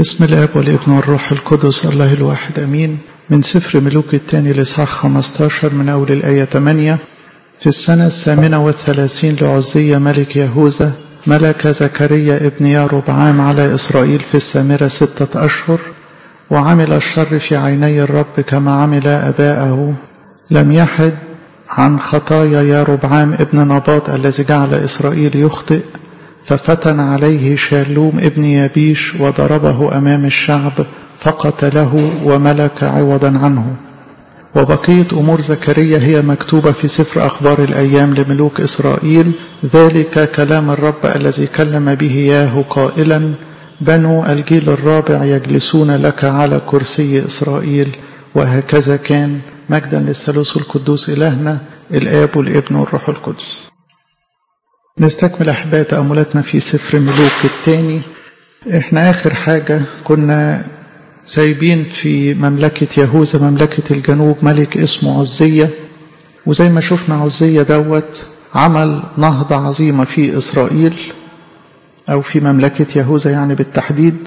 بسم الاب والابن والروح القدس الله الواحد امين من سفر ملوك الثاني الاصحاح 15 من اول الايه 8 في السنه الثامنه والثلاثين لعزية ملك يهوذا ملك زكريا ابن ياربعام على اسرائيل في السامره سته اشهر وعمل الشر في عيني الرب كما عمل اباءه لم يحد عن خطايا ياربعام ابن نباط الذي جعل اسرائيل يخطئ ففتن عليه شالوم ابن يبيش وضربه امام الشعب فقتله وملك عوضا عنه وبقيه امور زكريا هي مكتوبه في سفر اخبار الايام لملوك اسرائيل ذلك كلام الرب الذي كلم به ياه قائلا بنو الجيل الرابع يجلسون لك على كرسي اسرائيل وهكذا كان مجدا للثالوث القدوس الهنا الاب والابن والروح القدس نستكمل أحباء تأملاتنا في سفر ملوك الثاني احنا آخر حاجة كنا سايبين في مملكة يهوذا مملكة الجنوب ملك اسمه عزية وزي ما شفنا عزية دوت عمل نهضة عظيمة في إسرائيل أو في مملكة يهوذا يعني بالتحديد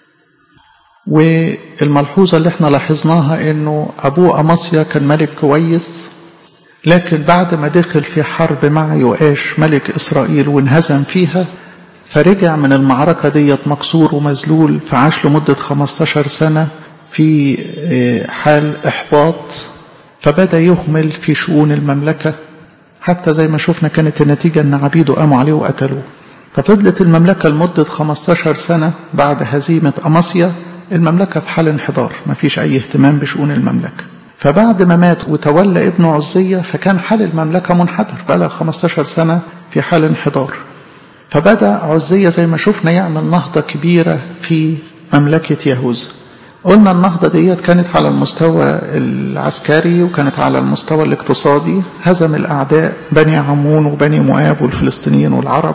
والملحوظة اللي احنا لاحظناها انه ابوه امصيا كان ملك كويس لكن بعد ما دخل في حرب مع يؤاش ملك إسرائيل وانهزم فيها فرجع من المعركة ديت مكسور ومذلول فعاش لمدة 15 سنة في حال إحباط فبدأ يهمل في شؤون المملكة حتى زي ما شفنا كانت النتيجة أن عبيده قاموا عليه وقتلوه ففضلت المملكة لمدة 15 سنة بعد هزيمة أماسيا المملكة في حال انحدار ما فيش أي اهتمام بشؤون المملكة فبعد ما مات وتولى ابنه عزية فكان حال المملكة منحدر بقى لها 15 سنة في حال انحدار فبدأ عزية زي ما شفنا يعمل نهضة كبيرة في مملكة يهوذا قلنا النهضة ديت كانت على المستوى العسكري وكانت على المستوى الاقتصادي هزم الأعداء بني عمون وبني مؤاب والفلسطينيين والعرب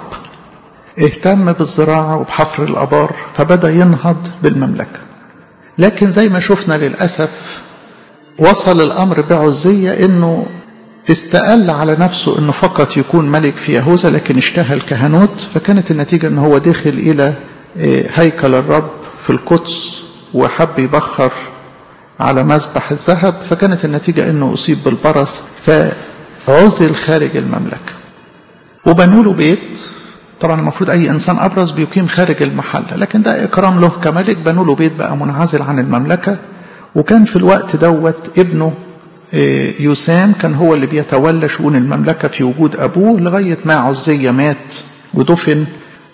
اهتم بالزراعة وبحفر الأبار فبدأ ينهض بالمملكة لكن زي ما شفنا للأسف وصل الأمر بعزية أنه استقل على نفسه أنه فقط يكون ملك في يهوذا لكن اشتهى الكهنوت فكانت النتيجة أنه هو دخل إلى هيكل الرب في القدس وحب يبخر على مذبح الذهب فكانت النتيجة أنه أصيب بالبرص فعزل خارج المملكة وبنوا له بيت طبعا المفروض أي إنسان أبرز بيقيم خارج المحلة لكن ده إكرام له كملك بنوا له بيت بقى منعزل عن المملكة وكان في الوقت دوت ابنه يسام كان هو اللي بيتولى شؤون المملكة في وجود أبوه لغاية ما عزية مات ودفن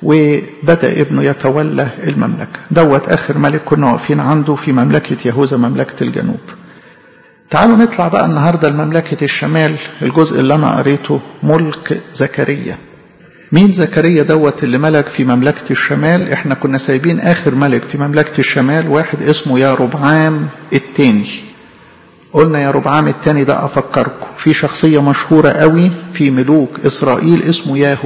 وبدأ ابنه يتولى المملكة دوت آخر ملك كنا واقفين عنده في مملكة يهوذا مملكة الجنوب تعالوا نطلع بقى النهاردة لمملكة الشمال الجزء اللي أنا قريته ملك زكريا مين زكريا دوت اللي ملك في مملكة الشمال احنا كنا سايبين اخر ملك في مملكة الشمال واحد اسمه يا ربعام التاني قلنا يا ربعام التاني ده افكركم في شخصية مشهورة قوي في ملوك اسرائيل اسمه ياهو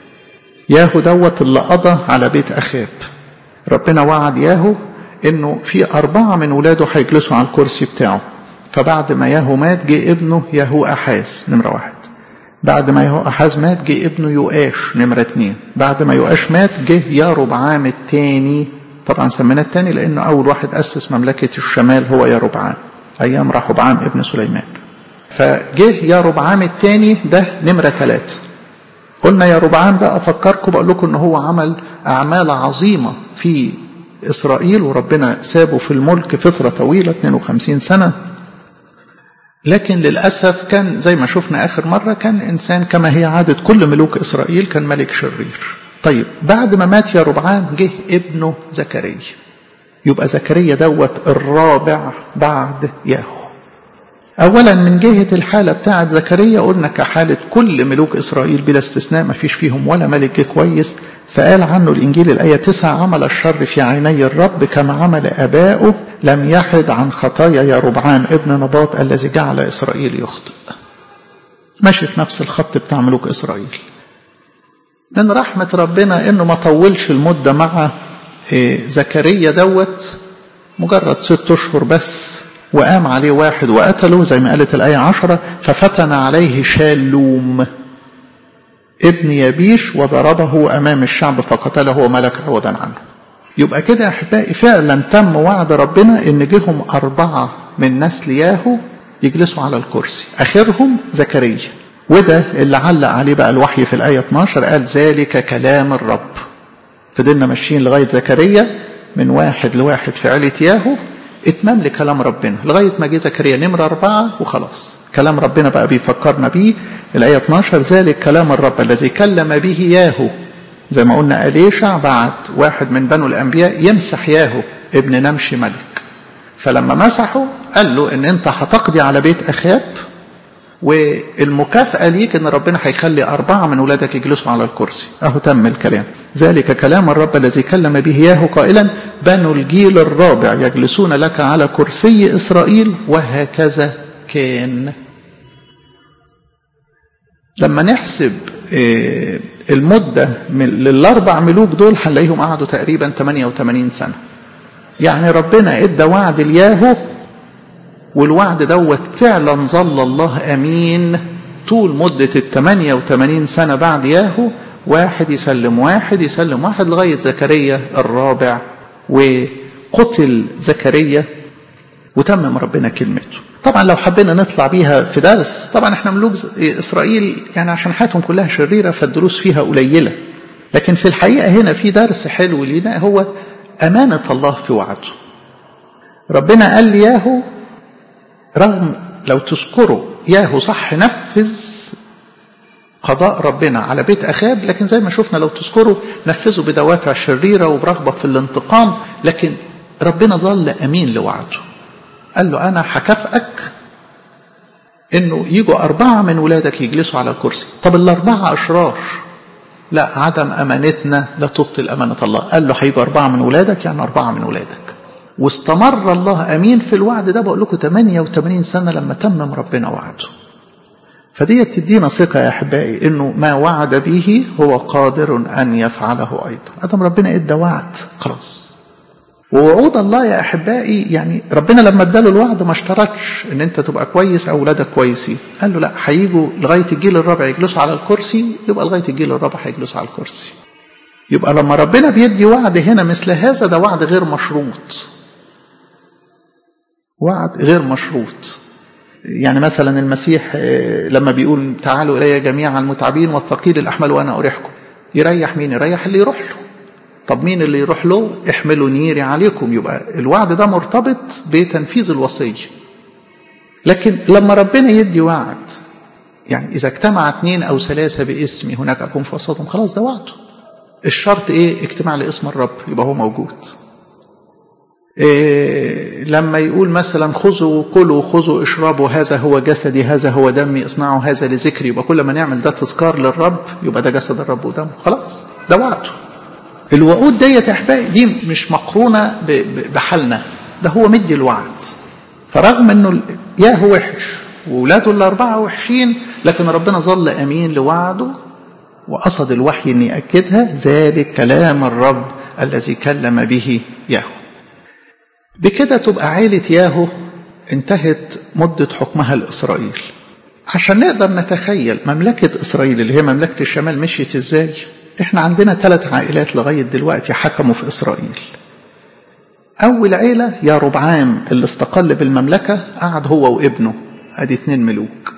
ياهو دوت اللي قضى على بيت اخاب ربنا وعد ياهو انه في اربعة من ولاده هيجلسوا على الكرسي بتاعه فبعد ما ياهو مات جه ابنه ياهو احاس نمرة واحد بعد ما يهو أحاز مات جه ابنه يؤاش نمرة اتنين بعد ما يؤاش مات جه يا ربعام التاني طبعا سميناه التاني لأنه أول واحد أسس مملكة الشمال هو يا ربعام أيام رحبعام ابن سليمان فجه يا ربعام التاني ده نمرة ثلاثة قلنا يا ربعام ده أفكركم بقول لكم إن هو عمل أعمال عظيمة في إسرائيل وربنا سابه في الملك فترة طويلة 52 سنة لكن للأسف كان زي ما شفنا آخر مرة كان إنسان كما هي عادة كل ملوك إسرائيل كان ملك شرير طيب بعد ما مات يا ربعام جه ابنه زكريا يبقى زكريا دوت الرابع بعد ياهو أولا من جهة الحالة بتاعة زكريا قلنا كحالة كل ملوك إسرائيل بلا استثناء ما فيش فيهم ولا ملك كويس فقال عنه الإنجيل الآية 9 عمل الشر في عيني الرب كما عمل آباؤه لم يحد عن خطايا يا ربعام ابن نباط الذي جعل إسرائيل يخطئ ماشي في نفس الخط بتاع ملوك إسرائيل من رحمة ربنا إنه ما طولش المدة مع زكريا دوت مجرد ست أشهر بس وقام عليه واحد وقتله زي ما قالت الآية عشرة ففتن عليه شالوم ابن يبيش وضربه أمام الشعب فقتله وملك عوضا عنه يبقى كده يا احبائي فعلا تم وعد ربنا ان جيهم اربعه من نسل ياهو يجلسوا على الكرسي اخرهم زكريا وده اللي علق عليه بقى الوحي في الايه 12 قال ذلك كلام الرب فضلنا ماشيين لغايه زكريا من واحد لواحد في عيله ياهو اتمام لكلام ربنا لغايه ما جه زكريا نمره اربعه وخلاص كلام ربنا بقى بيفكرنا بيه الايه 12 ذلك كلام الرب الذي كلم به ياهو زي ما قلنا أليشع بعت واحد من بنو الأنبياء يمسح ياهو ابن نمشي ملك فلما مسحه قال له ان انت هتقضي على بيت اخاب والمكافأة ليك ان ربنا هيخلي أربعة من ولادك يجلسوا على الكرسي اهو تم الكلام ذلك كلام الرب الذي كلم به ياهو قائلا بنو الجيل الرابع يجلسون لك على كرسي إسرائيل وهكذا كان لما نحسب المدة من للأربع ملوك دول هنلاقيهم قعدوا تقريبا 88 سنة يعني ربنا ادى وعد لياهو والوعد دوت فعلا ظل الله امين طول مدة ال 88 سنة بعد ياهو واحد يسلم واحد يسلم واحد لغاية زكريا الرابع وقتل زكريا وتمم ربنا كلمته طبعا لو حبينا نطلع بيها في درس طبعا احنا ملوك اسرائيل يعني عشان حياتهم كلها شريرة فالدروس فيها قليلة لكن في الحقيقة هنا في درس حلو لينا هو أمانة الله في وعده ربنا قال لياهو رغم لو تذكروا ياهو صح نفذ قضاء ربنا على بيت أخاب لكن زي ما شفنا لو تذكروا نفذوا بدوافع شريرة وبرغبة في الانتقام لكن ربنا ظل أمين لوعده قال له أنا هكافئك إنه يجوا أربعة من ولادك يجلسوا على الكرسي طب الأربعة أشرار لا عدم أمانتنا لا تبطل أمانة الله قال له هيجوا أربعة من ولادك يعني أربعة من ولادك واستمر الله أمين في الوعد ده بقول لكم 88 سنة لما تمم ربنا وعده فدي تدينا ثقة يا أحبائي إنه ما وعد به هو قادر أن يفعله أيضا أدم ربنا إدى وعد خلاص ووعود الله يا أحبائي يعني ربنا لما اداله الوعد ما اشترطش إن أنت تبقى كويس أو ولادك كويسين قال له لا هيجوا لغاية الجيل الرابع يجلسوا على الكرسي يبقى لغاية الجيل الرابع هيجلسوا على الكرسي يبقى لما ربنا بيدي وعد هنا مثل هذا ده وعد غير مشروط وعد غير مشروط يعني مثلا المسيح لما بيقول تعالوا إلي جميعا المتعبين والثقيل الأحمل وأنا أريحكم يريح مين يريح اللي يروح له طب مين اللي يروح له احملوا نيري عليكم يبقى الوعد ده مرتبط بتنفيذ الوصية لكن لما ربنا يدي وعد يعني إذا اجتمع اثنين أو ثلاثة باسمي هناك أكون في وسطهم خلاص ده وعده الشرط إيه اجتماع لاسم الرب يبقى هو موجود إيه لما يقول مثلا خذوا كلوا خذوا اشربوا هذا هو جسدي هذا هو دمي اصنعوا هذا لذكري يبقى كل ما نعمل ده تذكار للرب يبقى ده جسد الرب ودمه خلاص ده وعده الوعود ديت يا احبائي دي مش مقرونه بحالنا ده هو مدي الوعد فرغم انه يا هو وحش وولاده الاربعه وحشين لكن ربنا ظل امين لوعده وقصد الوحي ان ياكدها ذلك كلام الرب الذي كلم به ياهو بكده تبقى عيلة ياهو انتهت مدة حكمها لإسرائيل عشان نقدر نتخيل مملكة إسرائيل اللي هي مملكة الشمال مشيت إزاي إحنا عندنا ثلاث عائلات لغاية دلوقتي حكموا في إسرائيل أول عيلة يا ربعام اللي استقل بالمملكة قعد هو وابنه أدي اتنين ملوك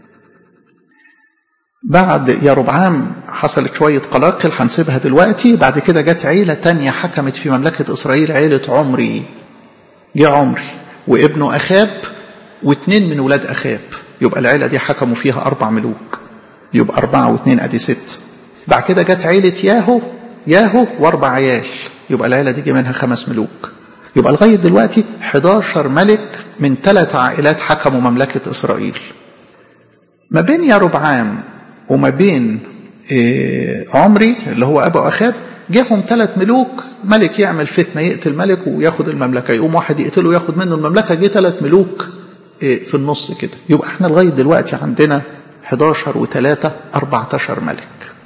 بعد يا ربعام حصلت شوية قلاقل هنسيبها دلوقتي بعد كده جت عيلة تانية حكمت في مملكة إسرائيل عيلة عمري جه عمري وابنه أخاب واثنين من ولاد أخاب يبقى العيلة دي حكموا فيها أربع ملوك يبقى أربعة واثنين أدي ست بعد كده جت عيلة ياهو ياهو وأربع عيال يبقى العيلة دي جه منها خمس ملوك يبقى لغاية دلوقتي 11 ملك من ثلاث عائلات حكموا مملكة إسرائيل ما بين يا ربعام وما بين إيه عمري اللي هو أبو أخاب جاهم ثلاث ملوك ملك يعمل فتنة يقتل ملك وياخد المملكة يقوم واحد يقتله وياخد منه المملكة جه ثلاث ملوك في النص كده يبقى احنا لغاية دلوقتي عندنا 11 و3 14 ملك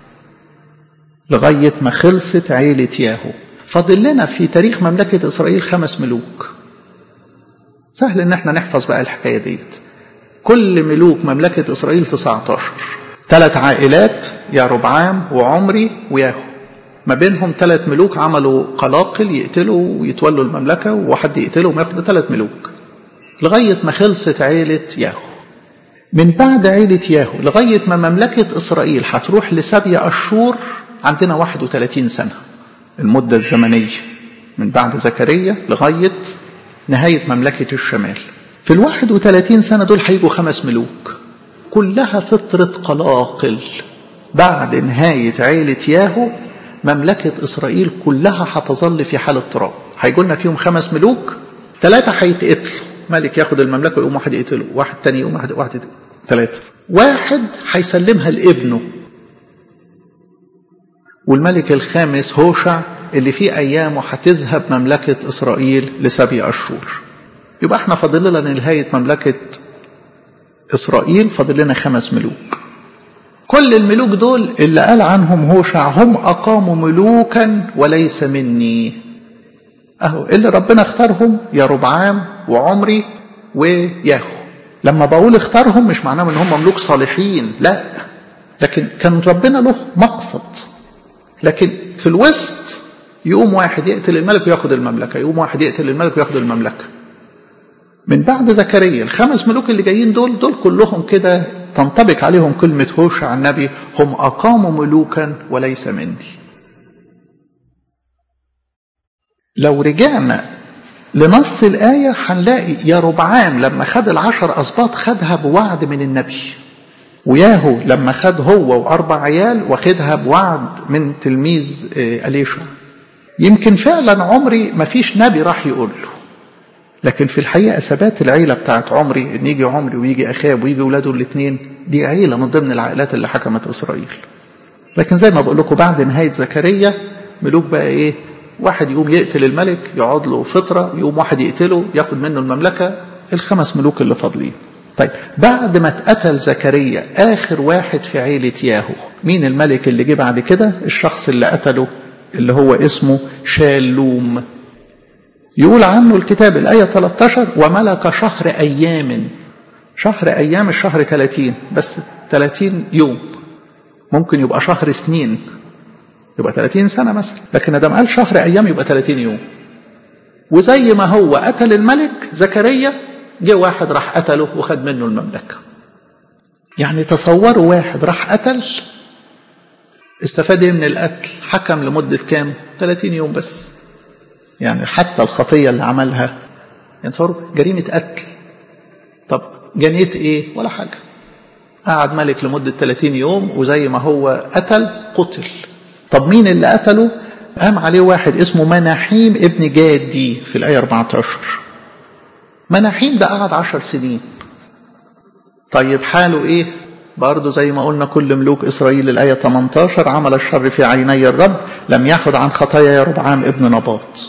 لغاية ما خلصت عيلة ياهو فاضل لنا في تاريخ مملكة إسرائيل خمس ملوك سهل ان احنا نحفظ بقى الحكاية ديت كل ملوك مملكة إسرائيل 19 ثلاث عائلات يا ربعام وعمري وياهو ما بينهم ثلاث ملوك عملوا قلاقل يقتلوا ويتولوا المملكة وواحد يقتلهم وياخدوا ثلاث ملوك لغاية ما خلصت عيلة ياهو من بعد عيلة ياهو لغاية ما مملكة إسرائيل هتروح لسبي أشور عندنا 31 سنة المدة الزمنية من بعد زكريا لغاية نهاية مملكة الشمال في ال 31 سنة دول هيجوا خمس ملوك كلها فترة قلاقل بعد نهاية عيلة ياهو مملكة إسرائيل كلها هتظل في حال اضطراب هيجوا لنا فيهم خمس ملوك ثلاثة هيتقتلوا ملك ياخد المملكة ويقوم واحد يقتله واحد تاني يقوم واحد واحد ثلاثة واحد هيسلمها لابنه والملك الخامس هوشع اللي في أيامه هتذهب مملكة إسرائيل لسبي أشهر يبقى احنا فاضل لنا نهاية مملكة إسرائيل فاضل لنا خمس ملوك كل الملوك دول اللي قال عنهم هوشع هم أقاموا ملوكا وليس مني أهو اللي ربنا اختارهم يا ربعام وعمري وياهو لما بقول اختارهم مش معناه ان هم ملوك صالحين لا لكن كان ربنا له مقصد لكن في الوسط يقوم واحد يقتل الملك وياخد المملكة يقوم واحد يقتل الملك وياخد المملكة من بعد زكريا الخمس ملوك اللي جايين دول دول كلهم كده تنطبق عليهم كلمة هوشع النبي هم أقاموا ملوكا وليس مني لو رجعنا لنص الآية هنلاقي يا ربعام لما خد العشر أسباط خدها بوعد من النبي وياهو لما خد هو وأربع عيال واخدها بوعد من تلميذ أليشا يمكن فعلا عمري ما فيش نبي راح يقول له لكن في الحقيقة ثبات العيلة بتاعت عمري إن يجي عمري ويجي أخاب ويجي ولاده الاثنين دي عيلة من ضمن العائلات اللي حكمت إسرائيل لكن زي ما بقول لكم بعد نهاية زكريا ملوك بقى إيه واحد يقوم يقتل الملك يقعد له فترة يقوم واحد يقتله ياخد منه المملكة الخمس ملوك اللي فاضلين طيب بعد ما اتقتل زكريا آخر واحد في عيلة ياهو مين الملك اللي جه بعد كده الشخص اللي قتله اللي هو اسمه شالوم يقول عنه الكتاب الآية 13 وملك شهر أيام شهر أيام الشهر 30 بس 30 يوم ممكن يبقى شهر سنين يبقى 30 سنة مثلا لكن ادام قال شهر أيام يبقى 30 يوم وزي ما هو قتل الملك زكريا جه واحد راح قتله وخد منه المملكة يعني تصوروا واحد راح قتل استفاد ايه من القتل حكم لمدة كام 30 يوم بس يعني حتى الخطية اللي عملها يعني تصوروا جريمة قتل طب جنيت ايه ولا حاجة قعد ملك لمدة 30 يوم وزي ما هو قتل قتل طب مين اللي قتله قام عليه واحد اسمه مناحيم ابن جادي في الآية 14 مناحيم ده قعد عشر سنين طيب حاله ايه برضه زي ما قلنا كل ملوك إسرائيل الآية 18 عمل الشر في عيني الرب لم يأخذ عن خطايا يربعام ابن نباط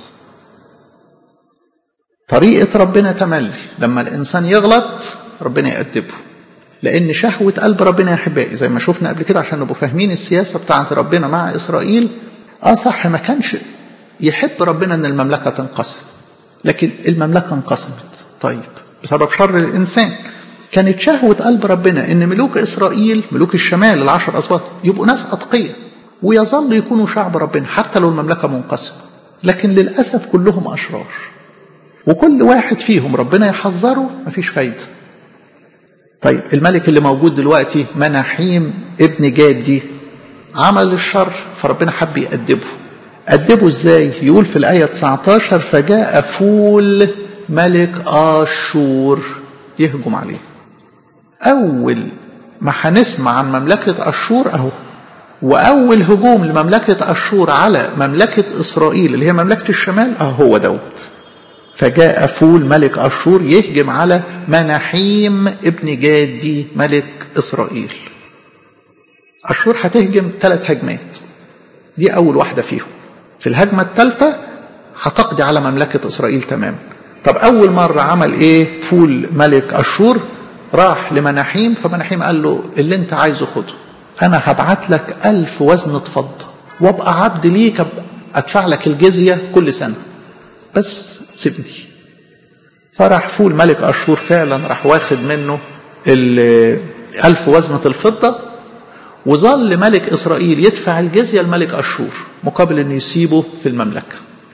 طريقة ربنا تملي لما الإنسان يغلط ربنا يأدبه لأن شهوة قلب ربنا يا أحبائي زي ما شفنا قبل كده عشان نبقوا فاهمين السياسة بتاعت ربنا مع إسرائيل آه صح ما كانش يحب ربنا أن المملكة تنقسم لكن المملكة انقسمت طيب بسبب شر الإنسان كانت شهوة قلب ربنا أن ملوك إسرائيل ملوك الشمال العشر أصوات يبقوا ناس أتقية ويظل يكونوا شعب ربنا حتى لو المملكة منقسمة لكن للأسف كلهم أشرار وكل واحد فيهم ربنا يحذره مفيش فايدة طيب الملك اللي موجود دلوقتي مناحيم ابن جادي عمل الشر فربنا حب يأدبه أدبه ازاي يقول في الآية 19 فجاء فول ملك آشور يهجم عليه أول ما هنسمع عن مملكة أشور أهو وأول هجوم لمملكة أشور على مملكة إسرائيل اللي هي مملكة الشمال أهو هو دوت فجاء فول ملك أشور يهجم على مناحيم ابن جادي ملك إسرائيل أشور هتهجم ثلاث هجمات دي أول واحدة فيهم في الهجمة الثالثة هتقضي على مملكة إسرائيل تماما طب أول مرة عمل إيه فول ملك أشور راح لمناحيم فمناحيم قال له اللي انت عايزه خده أنا هبعت لك ألف وزنة فضة وابقى عبد ليك أدفع لك الجزية كل سنة بس سيبني فراح فول ملك أشور فعلا راح واخد منه الألف وزنة الفضة وظل ملك إسرائيل يدفع الجزية لملك أشور مقابل أنه يسيبه في المملكة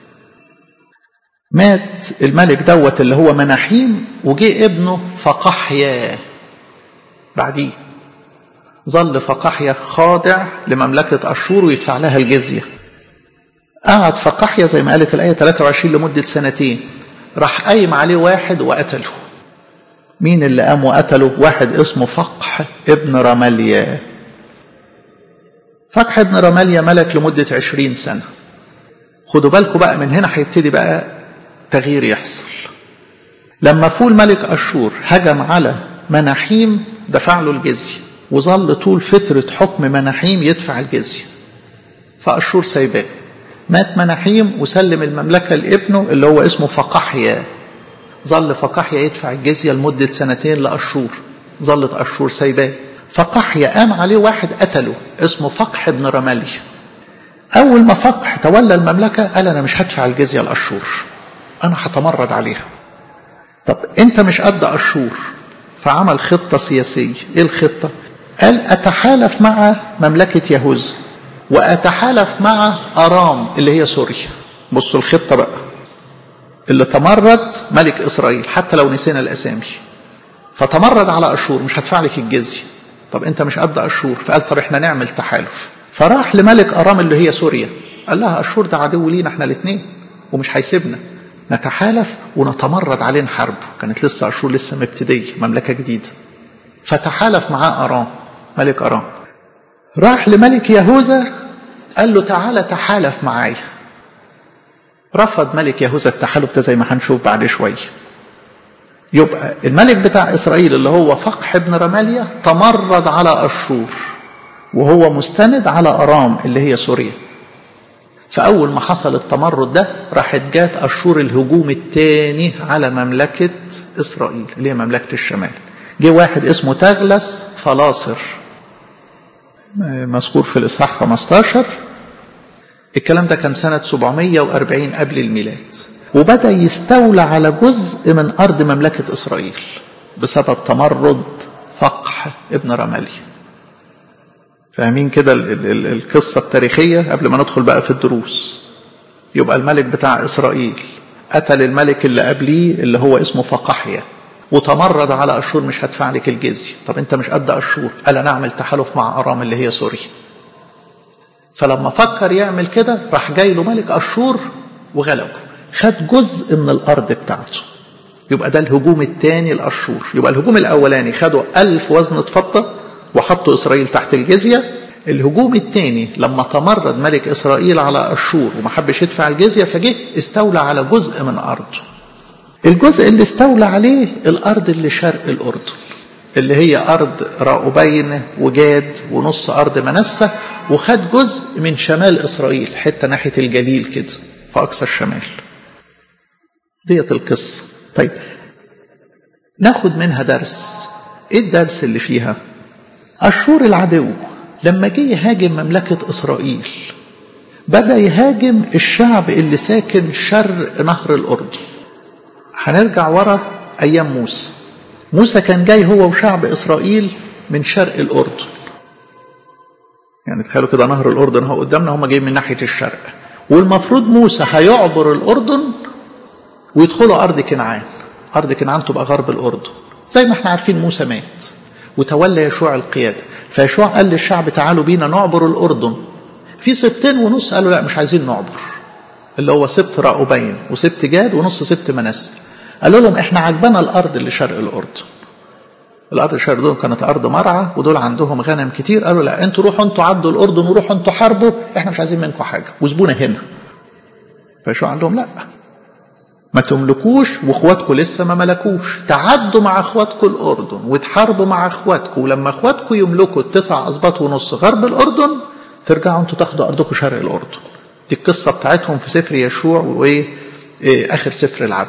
مات الملك دوت اللي هو مناحيم وجه ابنه فقحيا بعديه ظل فقحيا خاضع لمملكة أشور ويدفع لها الجزية قعد فقحيا زي ما قالت الآية 23 لمدة سنتين راح قايم عليه واحد وقتله مين اللي قام وقتله واحد اسمه فقح ابن رماليا فقح ابن رماليا ملك لمدة عشرين سنة خدوا بالكم بقى من هنا هيبتدي بقى تغيير يحصل لما فول ملك أشور هجم على مناحيم دفع له الجزية وظل طول فترة حكم مناحيم يدفع الجزية فأشور سايباه مات مناحيم وسلم المملكة لابنه اللي هو اسمه فقحيا ظل فقحيا يدفع الجزية لمدة سنتين لأشور ظلت أشور سايباه فقحيا قام عليه واحد قتله اسمه فقح بن رمالي أول ما فقح تولى المملكة قال أنا مش هدفع الجزية لأشور أنا هتمرد عليها طب أنت مش قد أشور فعمل خطة سياسية إيه الخطة؟ قال أتحالف مع مملكة يهوذا وأتحالف مع أرام اللي هي سوريا بصوا الخطة بقى اللي تمرد ملك إسرائيل حتى لو نسينا الأسامي فتمرد على أشور مش هدفع لك الجزية طب أنت مش قد أشور فقال طب إحنا نعمل تحالف فراح لملك أرام اللي هي سوريا قال لها أشور ده عدو لينا إحنا الاثنين ومش هيسيبنا نتحالف ونتمرد عليه نحاربه كانت لسه أشور لسه مبتدية مملكة جديدة فتحالف معاه أرام ملك أرام راح لملك يهوذا قال له تعالى تحالف معايا رفض ملك يهوذا التحالف ده زي ما هنشوف بعد شويه يبقى الملك بتاع اسرائيل اللي هو فقح ابن رماليا تمرد على اشور وهو مستند على ارام اللي هي سوريا فاول ما حصل التمرد ده راحت جات اشور الهجوم الثاني على مملكه اسرائيل اللي هي مملكه الشمال جه واحد اسمه تغلس فلاصر مذكور في الإصحاح 15 الكلام ده كان سنة 740 قبل الميلاد وبدأ يستولى على جزء من أرض مملكة إسرائيل بسبب تمرد فقح ابن رمالي فاهمين كده القصة التاريخية قبل ما ندخل بقى في الدروس يبقى الملك بتاع إسرائيل قتل الملك اللي قبليه اللي هو اسمه فقحيا وتمرد على أشور مش هدفع لك الجزية طب أنت مش قد أشور قال أنا أعمل تحالف مع أرام اللي هي سوريا فلما فكر يعمل كده راح جاي له ملك أشور وغلبه خد جزء من الأرض بتاعته يبقى ده الهجوم الثاني لأشور يبقى الهجوم الأولاني خدوا ألف وزنة فضة وحطوا إسرائيل تحت الجزية الهجوم الثاني لما تمرد ملك إسرائيل على أشور وما حبش يدفع الجزية فجه استولى على جزء من أرضه الجزء اللي استولى عليه الأرض اللي شرق الأردن اللي هي أرض راؤوبين وجاد ونص أرض منسة وخد جزء من شمال إسرائيل حتة ناحية الجليل كده في أقصى الشمال ديت القصة طيب ناخد منها درس ايه الدرس اللي فيها أشور العدو لما جه يهاجم مملكة إسرائيل بدأ يهاجم الشعب اللي ساكن شرق نهر الأردن هنرجع ورا أيام موسى موسى كان جاي هو وشعب إسرائيل من شرق الأردن يعني تخيلوا كده نهر الأردن هو قدامنا هم جايين من ناحية الشرق والمفروض موسى هيعبر الأردن ويدخلوا أرض كنعان أرض كنعان تبقى غرب الأردن زي ما احنا عارفين موسى مات وتولى يشوع القيادة فيشوع قال للشعب تعالوا بينا نعبر الأردن في ستين ونص قالوا لا مش عايزين نعبر اللي هو سبت راؤوبين وسبت جاد ونص سبت منسى قالوا لهم احنا عجبنا الارض اللي شرق الاردن الارض اللي شرق الاردن كانت ارض مرعى ودول عندهم غنم كتير قالوا لا انتوا روحوا انتوا عدوا الاردن وروحوا انتوا حاربوا احنا مش عايزين منكم حاجه وسيبونا هنا فشو عندهم لا ما تملكوش واخواتكم لسه ما ملكوش تعدوا مع اخواتكم الاردن وتحاربوا مع اخواتكم ولما اخواتكم يملكوا التسع اسباط ونص غرب الاردن ترجعوا انتوا تاخدوا ارضكم شرق الاردن دي القصه بتاعتهم في سفر يشوع وايه إيه اخر سفر العدد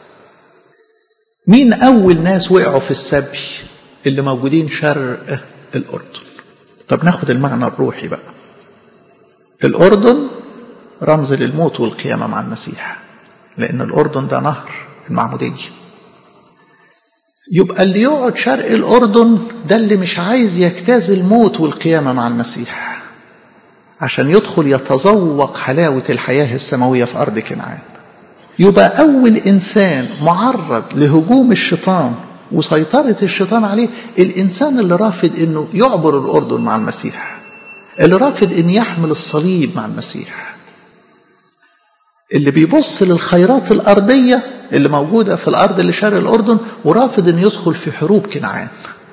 مين اول ناس وقعوا في السبي اللي موجودين شرق الاردن طب ناخد المعنى الروحي بقى الاردن رمز للموت والقيامه مع المسيح لان الاردن ده نهر المعموديه يبقى اللي يقعد شرق الأردن ده اللي مش عايز يجتاز الموت والقيامة مع المسيح عشان يدخل يتذوق حلاوة الحياة السماوية في أرض كنعان يبقى أول إنسان معرض لهجوم الشيطان وسيطرة الشيطان عليه الإنسان اللي رافض إنه يعبر الأردن مع المسيح اللي رافض إن يحمل الصليب مع المسيح اللي بيبص للخيرات الأرضية اللي موجودة في الأرض اللي شرق الأردن ورافض إنه يدخل في حروب كنعان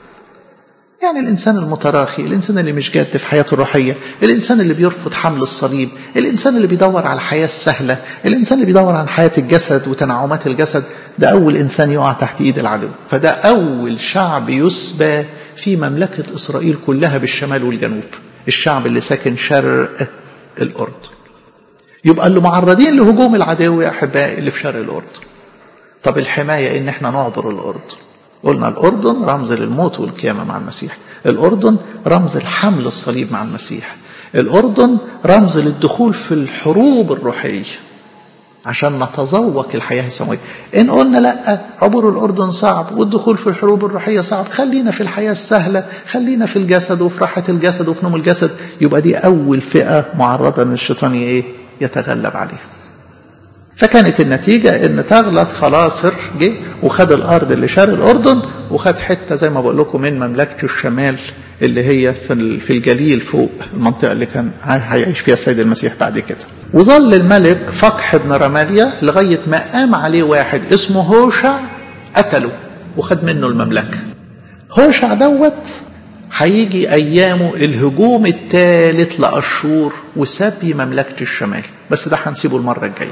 يعني الإنسان المتراخي الإنسان اللي مش جاد في حياته الروحية الإنسان اللي بيرفض حمل الصليب الإنسان اللي بيدور على الحياة السهلة الإنسان اللي بيدور على حياة الجسد وتنعمات الجسد ده أول إنسان يقع تحت إيد العدو فده أول شعب يسبى في مملكة إسرائيل كلها بالشمال والجنوب الشعب اللي ساكن شرق الأردن يبقى اللي معرضين لهجوم العدو يا أحبائي اللي في شرق الأردن طب الحماية إن إحنا نعبر الأردن قلنا الأردن رمز للموت والقيامة مع المسيح الأردن رمز الحمل الصليب مع المسيح الأردن رمز للدخول في الحروب الروحية عشان نتذوق الحياة السماوية إن قلنا لا عبور الأردن صعب والدخول في الحروب الروحية صعب خلينا في الحياة السهلة خلينا في الجسد وفي راحة الجسد وفي نوم الجسد يبقى دي أول فئة معرضة أن الشيطان إيه يتغلب عليها فكانت النتيجة ان تغلث خلاصر جه وخد الارض اللي شرق الاردن وخد حتة زي ما بقول لكم من مملكة الشمال اللي هي في في الجليل فوق المنطقة اللي كان هيعيش فيها السيد المسيح بعد كده وظل الملك فقح بن رماليا لغاية ما قام عليه واحد اسمه هوشع قتله وخد منه المملكة هوشع دوت هيجي أيامه الهجوم الثالث لأشور وسبي مملكة الشمال بس ده هنسيبه المرة الجاية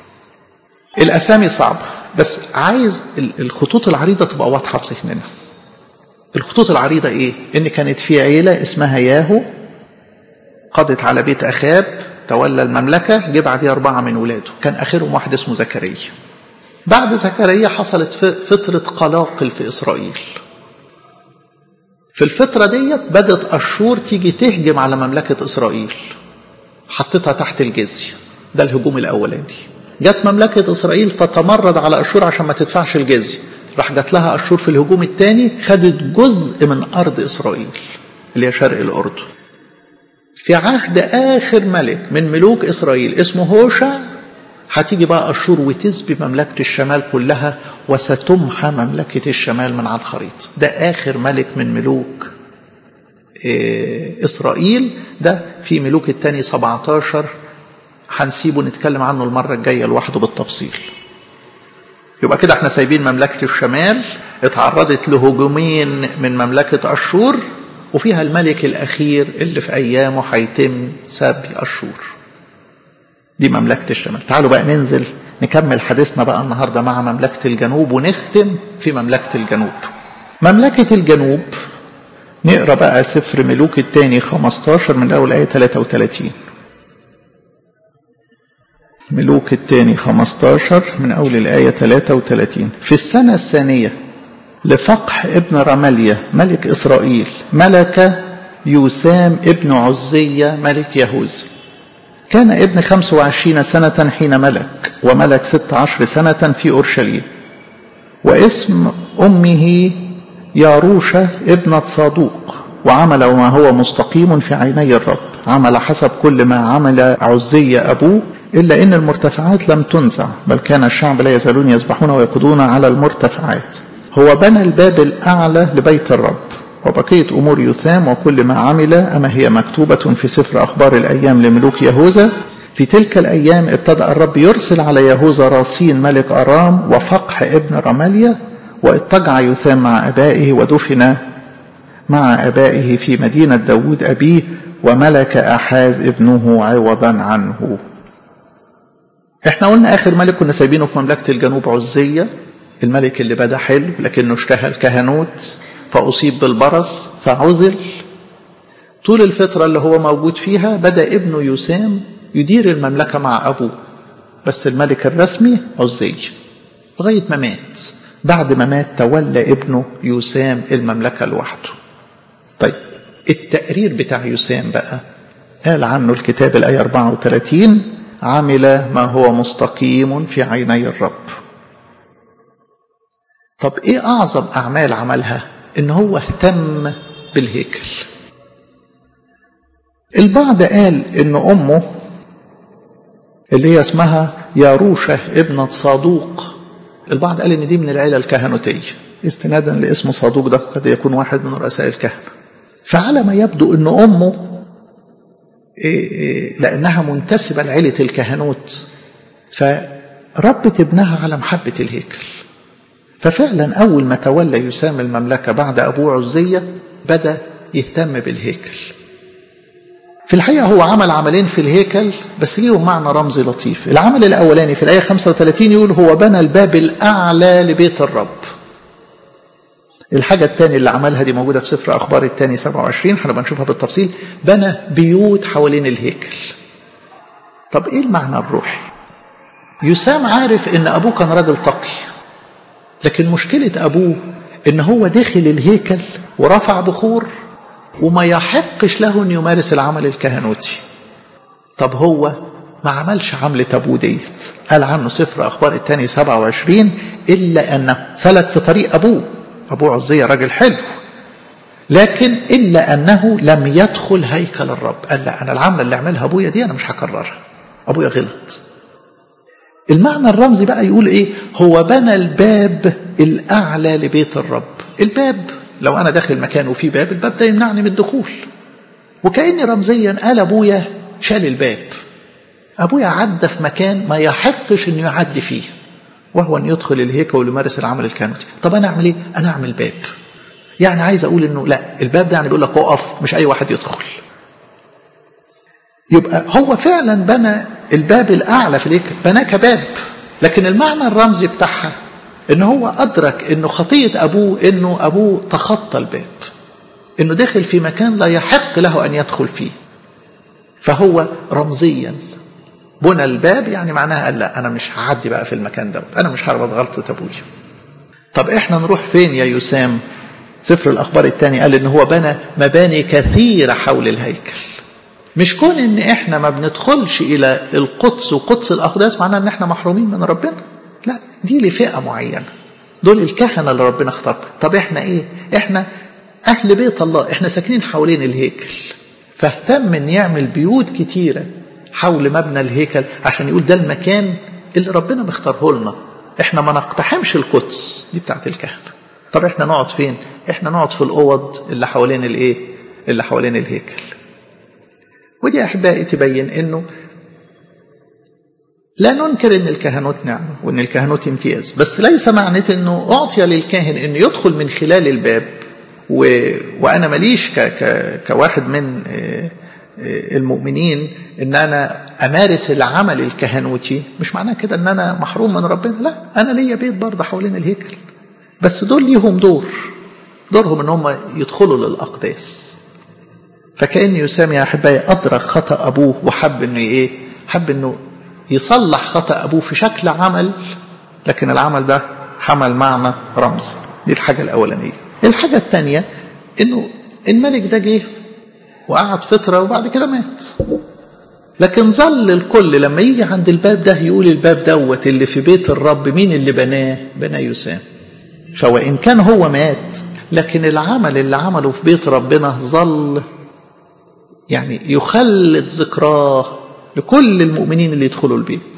الأسامي صعبة بس عايز الخطوط العريضة تبقى واضحة في ذهننا الخطوط العريضة إيه؟ إن كانت في عيلة اسمها ياهو قضت على بيت أخاب تولى المملكة جه بعديها أربعة من ولاده كان آخرهم واحد اسمه زكريا بعد زكريا حصلت فترة قلاقل في إسرائيل في الفترة ديت بدت أشور تيجي تهجم على مملكة إسرائيل حطتها تحت الجزية ده الهجوم الأولاني جت مملكة إسرائيل تتمرد على أشور عشان ما تدفعش الجزية راح جات لها أشور في الهجوم الثاني خدت جزء من أرض إسرائيل اللي هي شرق الأردن في عهد آخر ملك من ملوك إسرائيل اسمه هوشع هتيجي بقى أشور وتسبي مملكة الشمال كلها وستمحى مملكة الشمال من على الخريطة ده آخر ملك من ملوك إسرائيل ده في ملوك الثاني 17 هنسيبه نتكلم عنه المرة الجاية لوحده بالتفصيل يبقى كده احنا سايبين مملكة الشمال اتعرضت لهجومين من مملكة أشور وفيها الملك الأخير اللي في أيامه هيتم سبي أشور دي مملكة الشمال تعالوا بقى ننزل نكمل حديثنا بقى النهاردة مع مملكة الجنوب ونختم في مملكة الجنوب مملكة الجنوب نقرا بقى سفر ملوك الثاني 15 من أول آية 33 ملوك الثاني 15 من أول الآية 33 في السنة الثانية لفقح ابن رملية ملك إسرائيل ملك يوسام ابن عزية ملك يهوذا كان ابن 25 سنة حين ملك وملك 16 سنة في أورشليم واسم أمه ياروشة ابنة صادوق وعمل ما هو مستقيم في عيني الرب عمل حسب كل ما عمل عزية أبوه إلا أن المرتفعات لم تنزع بل كان الشعب لا يزالون يسبحون ويقودون على المرتفعات هو بنى الباب الأعلى لبيت الرب وبقية أمور يثام وكل ما عمل أما هي مكتوبة في سفر أخبار الأيام لملوك يهوذا في تلك الأيام ابتدأ الرب يرسل على يهوذا راسين ملك أرام وفقح ابن رماليا واضطجع يثام مع أبائه ودفن مع أبائه في مدينة داود أبيه وملك أحاز ابنه عوضا عنه احنا قلنا آخر ملك كنا سايبينه في مملكة الجنوب عزية الملك اللي بدا حلو لكنه اشتهى الكهنوت فأصيب بالبرص فعزل طول الفترة اللي هو موجود فيها بدأ ابنه يسام يدير المملكة مع أبوه بس الملك الرسمي عزي لغاية ما مات بعد ما مات تولى ابنه يسام المملكة لوحده طيب التقرير بتاع يسام بقى قال عنه الكتاب الآية 34 عمل ما هو مستقيم في عيني الرب طب ايه اعظم اعمال عملها ان هو اهتم بالهيكل البعض قال ان امه اللي هي اسمها ياروشة ابنة صادوق البعض قال ان دي من العيله الكهنوتيه استنادا لاسم صادوق ده قد يكون واحد من رؤساء الكهنه فعلى ما يبدو ان امه إيه إيه لانها منتسبه لعيله الكهنوت فربت ابنها على محبه الهيكل ففعلا اول ما تولى يسام المملكه بعد ابوه عزيه بدا يهتم بالهيكل في الحقيقة هو عمل عملين في الهيكل بس ليهم معنى رمزي لطيف العمل الأولاني في الآية 35 يقول هو بنى الباب الأعلى لبيت الرب الحاجة الثانية اللي عملها دي موجودة في سفر أخبار الثاني 27 هنبقى نشوفها بالتفصيل بنى بيوت حوالين الهيكل طب إيه المعنى الروحي يسام عارف إن أبوه كان راجل تقي لكن مشكلة أبوه إن هو دخل الهيكل ورفع بخور وما يحقش له أن يمارس العمل الكهنوتي طب هو ما عملش عملة أبوه ديت قال عنه سفر أخبار الثاني 27 إلا أنه سلك في طريق أبوه أبوه عزية راجل حلو لكن إلا أنه لم يدخل هيكل الرب قال لا أنا العملة اللي عملها أبويا دي أنا مش هكررها أبويا غلط المعنى الرمزي بقى يقول إيه هو بنى الباب الأعلى لبيت الرب الباب لو أنا داخل مكان وفي باب الباب ده يمنعني من الدخول وكأني رمزيا قال أبويا شال الباب أبويا عدى في مكان ما يحقش أنه يعدي فيه وهو أن يدخل الهيكل ويمارس العمل الكهنوتي طب أنا أعمل إيه؟ أنا أعمل باب يعني عايز أقول أنه لا الباب ده يعني بيقول لك اقف مش أي واحد يدخل يبقى هو فعلا بنى الباب الأعلى في الهيكل بناه كباب لكن المعنى الرمزي بتاعها ان هو ادرك انه خطيه ابوه انه ابوه تخطى الباب انه دخل في مكان لا يحق له ان يدخل فيه فهو رمزيا بنى الباب يعني معناها قال لا انا مش هعدي بقى في المكان دوت انا مش هربط غلطه ابويا طب احنا نروح فين يا يسام سفر الاخبار الثاني قال ان هو بنى مباني كثيره حول الهيكل مش كون ان احنا ما بندخلش الى القدس وقدس الاقداس معناه ان احنا محرومين من ربنا لا دي لفئة معينة دول الكهنة اللي ربنا اختار طب احنا ايه احنا اهل بيت الله احنا ساكنين حوالين الهيكل فاهتم ان يعمل بيوت كتيرة حول مبنى الهيكل عشان يقول ده المكان اللي ربنا مختاره لنا احنا ما نقتحمش القدس دي بتاعت الكهنة طب احنا نقعد فين احنا نقعد في الاوض اللي حوالين الايه اللي حوالين الهيكل ودي احبائي تبين انه لا ننكر ان الكهنوت نعمه وان الكهنوت امتياز بس ليس معنى انه اعطي للكاهن انه يدخل من خلال الباب و... وانا ماليش ك... ك... كواحد من المؤمنين ان انا امارس العمل الكهنوتي مش معناه كده ان انا محروم من ربنا لا انا ليا بيت برضه حوالين الهيكل بس دول ليهم دور دورهم ان هم يدخلوا للاقداس فكان يسام يا احبائي ادرك خطا ابوه وحب انه ايه حب انه يصلح خطأ أبوه في شكل عمل لكن العمل ده حمل معنى رمزي دي الحاجة الأولانية الحاجة الثانية إنه الملك ده جه وقعد فترة وبعد كده مات لكن ظل الكل لما يجي عند الباب ده يقول الباب دوت اللي في بيت الرب مين اللي بناه بناه يسام فوإن كان هو مات لكن العمل اللي عمله في بيت ربنا ظل يعني يخلد ذكراه لكل المؤمنين اللي يدخلوا البيت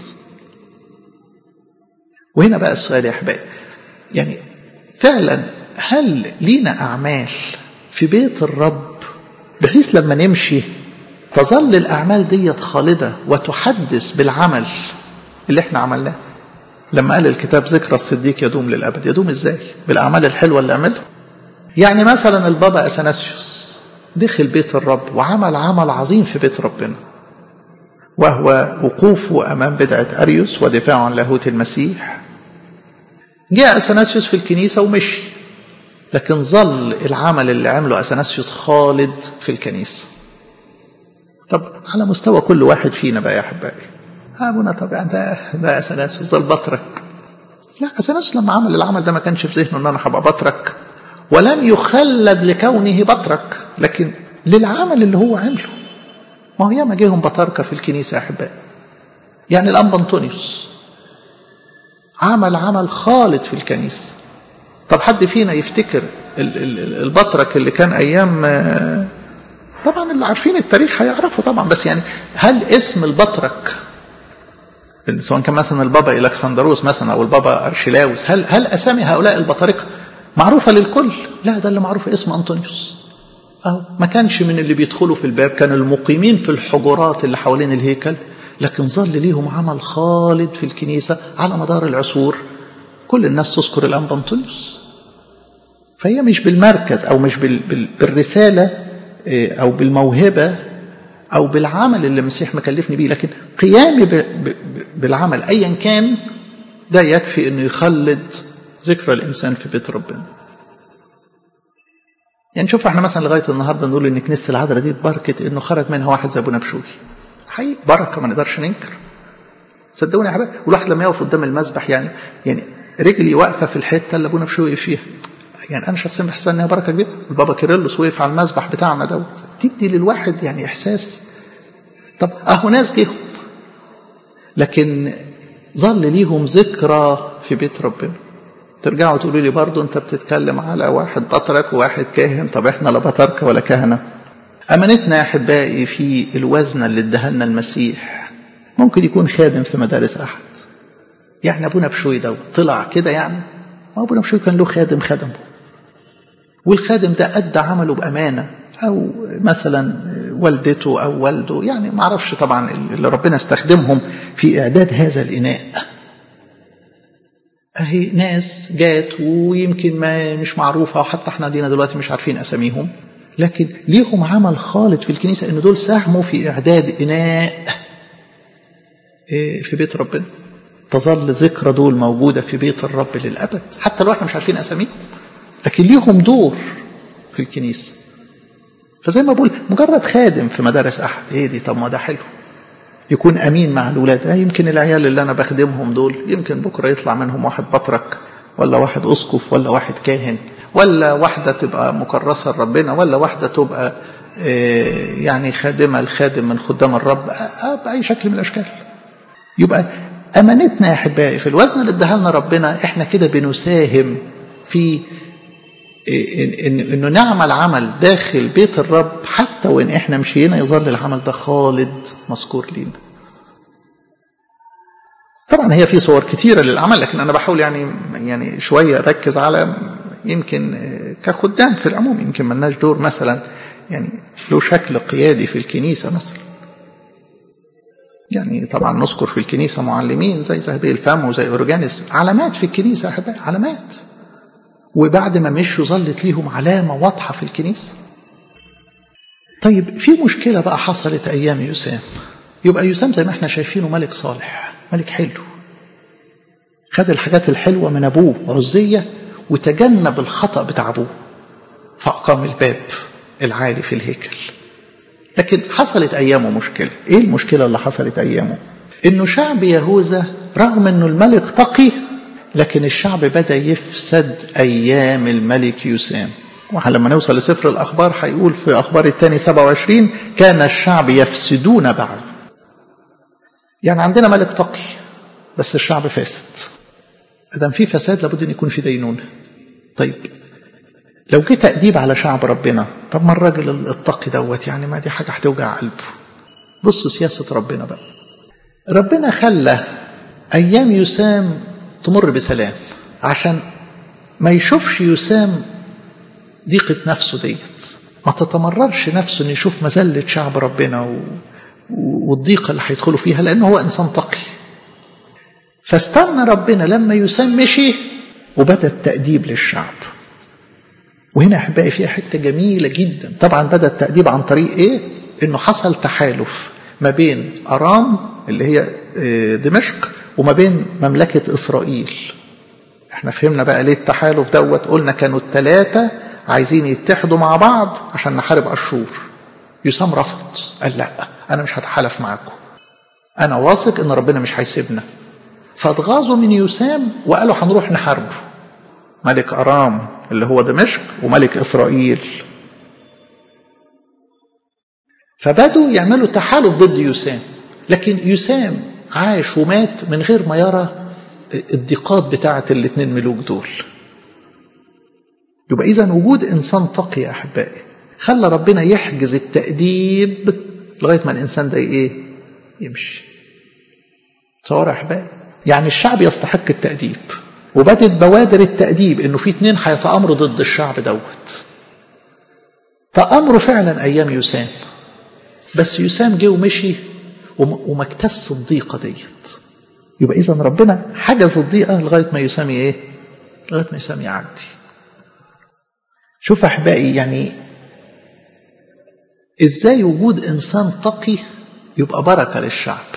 وهنا بقى السؤال يا احبائي يعني فعلا هل لينا اعمال في بيت الرب بحيث لما نمشي تظل الاعمال ديت خالده وتحدث بالعمل اللي احنا عملناه لما قال الكتاب ذكرى الصديق يدوم للابد يدوم ازاي بالاعمال الحلوه اللي عملها يعني مثلا البابا اثناسيوس دخل بيت الرب وعمل عمل عظيم في بيت ربنا وهو وقوفه أمام بدعة أريوس ودفاعه عن لاهوت المسيح جاء أثناسيوس في الكنيسة ومشي لكن ظل العمل اللي عمله أثناسيوس خالد في الكنيسة طب على مستوى كل واحد فينا بقى يا أحبائي أبونا طبعا ده ده أثناسيوس ده البطرك لا أثناسيوس لما عمل العمل ده ما كانش في ذهنه إن أنا هبقى بطرك ولم يخلد لكونه بطرك لكن للعمل اللي هو عمله ما هو ياما جيهم بطاركة في الكنيسة يا أحبائي يعني الأنبا أنطونيوس عمل عمل خالد في الكنيسة طب حد فينا يفتكر البطرك اللي كان ايام طبعا اللي عارفين التاريخ هيعرفوا طبعا بس يعني هل اسم البطرك سواء كان مثلا البابا الكسندروس مثلا او البابا ارشلاوس هل هل اسامي هؤلاء البطاركه معروفه للكل؟ لا ده اللي معروف اسم انطونيوس. اهو ما كانش من اللي بيدخلوا في الباب كان المقيمين في الحجرات اللي حوالين الهيكل لكن ظل ليهم عمل خالد في الكنيسه على مدار العصور كل الناس تذكر الانبا انطونيوس. فهي مش بالمركز او مش بالرساله او بالموهبه او بالعمل اللي المسيح مكلفني بيه لكن قيامي بالعمل ايا كان ده يكفي انه يخلد ذكرى الانسان في بيت ربنا يعني شوف احنا مثلا لغايه النهارده نقول ان كنيسه العذراء دي اتبركت انه خرج منها واحد زي ابونا بشوي حقيقي بركه ما نقدرش ننكر صدقوني يا حبايبي والواحد لما يقف قدام المسبح يعني يعني رجلي واقفه في الحته اللي ابونا بشوي فيها يعني انا شخصيا بحس انها بركه كبيره البابا كيرلس وقف على المسبح بتاعنا دوت تدي للواحد يعني احساس طب اهو ناس جيهم لكن ظل ليهم ذكرى في بيت ربنا ترجعوا تقولوا لي برضه انت بتتكلم على واحد بطرك وواحد كاهن طب احنا لا بطركه ولا كهنه امانتنا يا احبائي في الوزنه اللي اداها لنا المسيح ممكن يكون خادم في مدارس احد يعني ابونا بشوي دوت طلع كده يعني ما ابونا بشوي كان له خادم خدمه والخادم ده ادى عمله بامانه او مثلا والدته او والده يعني ما اعرفش طبعا اللي ربنا استخدمهم في اعداد هذا الاناء اهي ناس جات ويمكن ما مش معروفه وحتى احنا دينا دلوقتي مش عارفين اساميهم لكن ليهم عمل خالد في الكنيسه ان دول ساهموا في اعداد اناء في بيت ربنا تظل ذكرى دول موجوده في بيت الرب للابد حتى لو احنا مش عارفين اساميهم لكن ليهم دور في الكنيسه فزي ما بقول مجرد خادم في مدارس احد ايه دي طب ما ده حلو يكون امين مع الاولاد آه يمكن العيال اللي انا بخدمهم دول يمكن بكره يطلع منهم واحد بطرك ولا واحد اسقف ولا واحد كاهن ولا واحده تبقى مكرسه لربنا ولا واحده تبقى يعني خادمه الخادم من خدام الرب باي شكل من الاشكال يبقى امانتنا يا احبائي في الوزن اللي اداها لنا ربنا احنا كده بنساهم في إن انه نعمل عمل داخل بيت الرب حتى وان احنا مشينا يظل العمل ده خالد مذكور لينا. طبعا هي في صور كتيره للعمل لكن انا بحاول يعني يعني شويه اركز على يمكن كخدام في العموم يمكن ملناش دور مثلا يعني له شكل قيادي في الكنيسه مثلا. يعني طبعا نذكر في الكنيسه معلمين زي ذهبي الفم وزي اورجانيس علامات في الكنيسه علامات وبعد ما مشوا ظلت ليهم علامة واضحة في الكنيسة طيب في مشكلة بقى حصلت أيام يسام يبقى يسام زي ما احنا شايفينه ملك صالح ملك حلو خد الحاجات الحلوة من أبوه عزية وتجنب الخطأ بتاع أبوه فأقام الباب العالي في الهيكل لكن حصلت أيامه مشكلة إيه المشكلة اللي حصلت أيامه إنه شعب يهوذا رغم إنه الملك تقي لكن الشعب بدأ يفسد أيام الملك يسام ولما نوصل لسفر الأخبار هيقول في أخبار الثاني 27 كان الشعب يفسدون بعد يعني عندنا ملك تقي بس الشعب فاسد ادم في فساد لابد ان يكون في دينونه طيب لو جه تأديب على شعب ربنا طب ما الراجل التقي دوت يعني ما دي حاجه هتوجع قلبه بصوا سياسه ربنا بقى ربنا خلى ايام يسام تمر بسلام عشان ما يشوفش يسام ضيقة نفسه ديت ما تتمررش نفسه ان يشوف مذلة شعب ربنا و... والضيقة اللي هيدخلوا فيها لأنه هو إنسان تقي فاستنى ربنا لما يسام مشي وبدأ التأديب للشعب وهنا أحبائي فيها حتة جميلة جدا طبعا بدأ التأديب عن طريق إيه؟ إنه حصل تحالف ما بين أرام اللي هي دمشق وما بين مملكة إسرائيل احنا فهمنا بقى ليه التحالف دوت قلنا كانوا الثلاثة عايزين يتحدوا مع بعض عشان نحارب أشور يسام رفض قال لا أنا مش هتحالف معاكم أنا واثق إن ربنا مش هيسيبنا فاتغاظوا من يسام وقالوا هنروح نحاربه ملك أرام اللي هو دمشق وملك إسرائيل فبدوا يعملوا تحالف ضد يسام لكن يسام عاش ومات من غير ما يرى الضيقات بتاعة الاثنين ملوك دول يبقى إذا وجود إنسان تقي يا أحبائي خلى ربنا يحجز التأديب لغاية ما الإنسان ده إيه يمشي تصور يا أحبائي يعني الشعب يستحق التأديب وبدت بوادر التأديب إنه في اتنين هيتآمروا ضد الشعب دوت تآمروا فعلا أيام يسام بس يسام جه ومشي وما اكتس الضيقة ديت يبقى إذا ربنا حجز الضيقة لغاية ما يسام إيه؟ لغاية ما يسام يعدي شوف أحبائي يعني إزاي وجود إنسان تقي يبقى بركة للشعب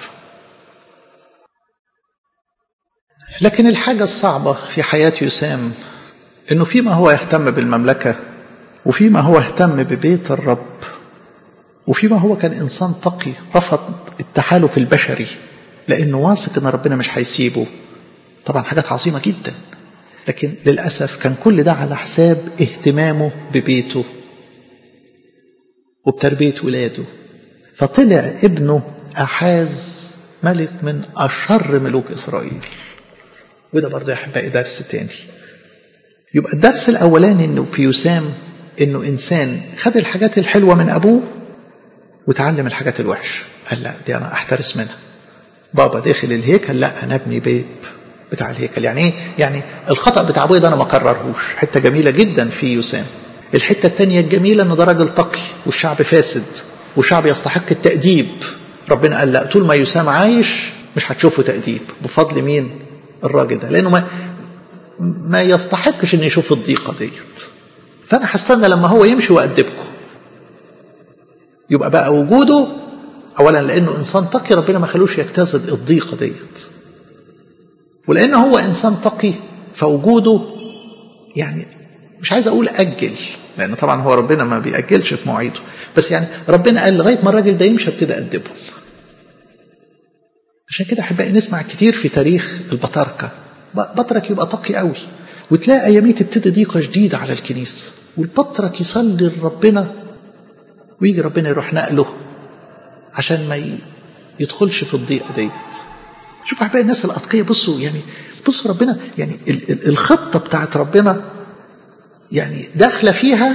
لكن الحاجة الصعبة في حياة يسام إنه فيما هو يهتم بالمملكة وفيما هو اهتم ببيت الرب وفيما هو كان إنسان تقي رفض التحالف البشري لأنه واثق إن ربنا مش هيسيبه طبعا حاجات عظيمة جدا لكن للأسف كان كل ده على حساب اهتمامه ببيته وبتربية ولاده فطلع ابنه أحاز ملك من أشر ملوك إسرائيل وده برضه يا أحبائي درس تاني يبقى الدرس الأولاني إنه في يسام إنه إنسان خد الحاجات الحلوة من أبوه وتعلم الحاجات الوحشة قال لا دي أنا أحترس منها بابا داخل الهيكل لا أنا ابني بيب بتاع الهيكل يعني إيه؟ يعني الخطأ بتاع أبويا ده أنا ما كررهوش حتة جميلة جدا في يسام الحتة التانية الجميلة إنه ده راجل تقي والشعب فاسد والشعب يستحق التأديب ربنا قال لا طول ما يسام عايش مش هتشوفوا تأديب بفضل مين الراجل ده لأنه ما ما يستحقش إن يشوف الضيقة ديت فأنا هستنى لما هو يمشي وأدبكم يبقى بقى وجوده اولا لانه انسان تقي ربنا ما خلوش يجتاز الضيقه ديت ولان هو انسان تقي فوجوده يعني مش عايز اقول اجل لان طبعا هو ربنا ما بيأجلش في مواعيده بس يعني ربنا قال لغايه ما الراجل ده يمشي ابتدي ادبهم عشان كده احبائي نسمع كتير في تاريخ البطاركه بطرك يبقى تقي قوي وتلاقي اياميه تبتدي ضيقه شديده على الكنيسه والبطرك يصلي لربنا ويجي ربنا يروح نقله عشان ما يدخلش في الضيقه ديت شوف احبائي الناس الاتقيه بصوا يعني بصوا ربنا يعني الخطه بتاعت ربنا يعني داخله فيها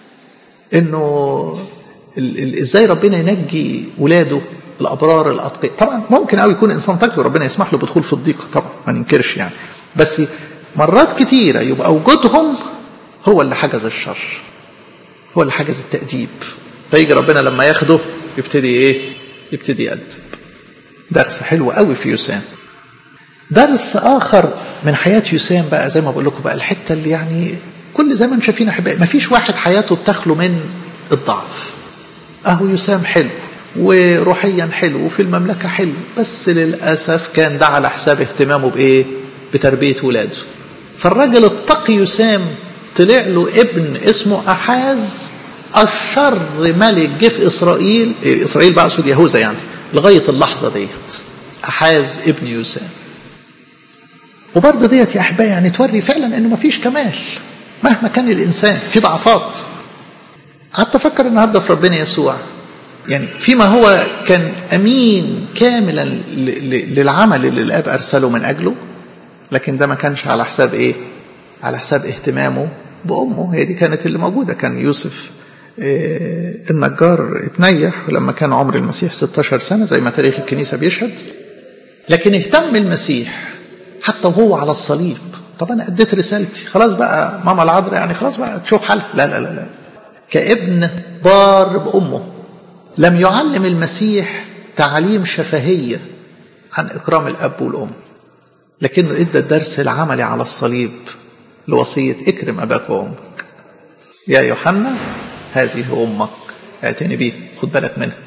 انه ازاي ربنا ينجي ولاده الابرار الاتقياء طبعا ممكن قوي يكون انسان تقي وربنا يسمح له بدخول في الضيقه طبعا ما ننكرش يعني بس مرات كتيره يبقى وجودهم هو اللي حجز الشر هو اللي حجز التأديب فيجي ربنا لما ياخده يبتدي ايه يبتدي يأدب درس حلو قوي في يسام درس اخر من حياه يسام بقى زي ما بقول لكم بقى الحته اللي يعني كل زمن شايفين احبائي ما فيش واحد حياته بتخلو من الضعف اهو يسام حلو وروحيا حلو وفي المملكه حلو بس للاسف كان ده على حساب اهتمامه بايه بتربيه ولاده فالراجل التقي يسام طلع له ابن اسمه احاز الشر ملك جه في اسرائيل اسرائيل بقى اقصد يهوذا يعني لغايه اللحظه ديت احاز ابن يوسام وبرضه ديت يا احبائي يعني توري فعلا انه ما فيش كمال مهما كان الانسان في ضعفات قعدت افكر النهارده في ربنا يسوع يعني فيما هو كان امين كاملا للعمل اللي الاب ارسله من اجله لكن ده ما كانش على حساب ايه على حساب اهتمامه بامه هي دي كانت اللي موجوده كان يوسف النجار اتنيح لما كان عمر المسيح 16 سنة زي ما تاريخ الكنيسة بيشهد لكن اهتم المسيح حتى وهو على الصليب طب أنا أديت رسالتي خلاص بقى ماما العذراء يعني خلاص بقى تشوف حالها لا لا لا لا كابن بار بأمه لم يعلم المسيح تعليم شفهية عن إكرام الأب والأم لكنه إدى الدرس العملي على الصليب لوصية اكرم أباك وأمك يا يوحنا هذه أمك اعتني بيه خد بالك منها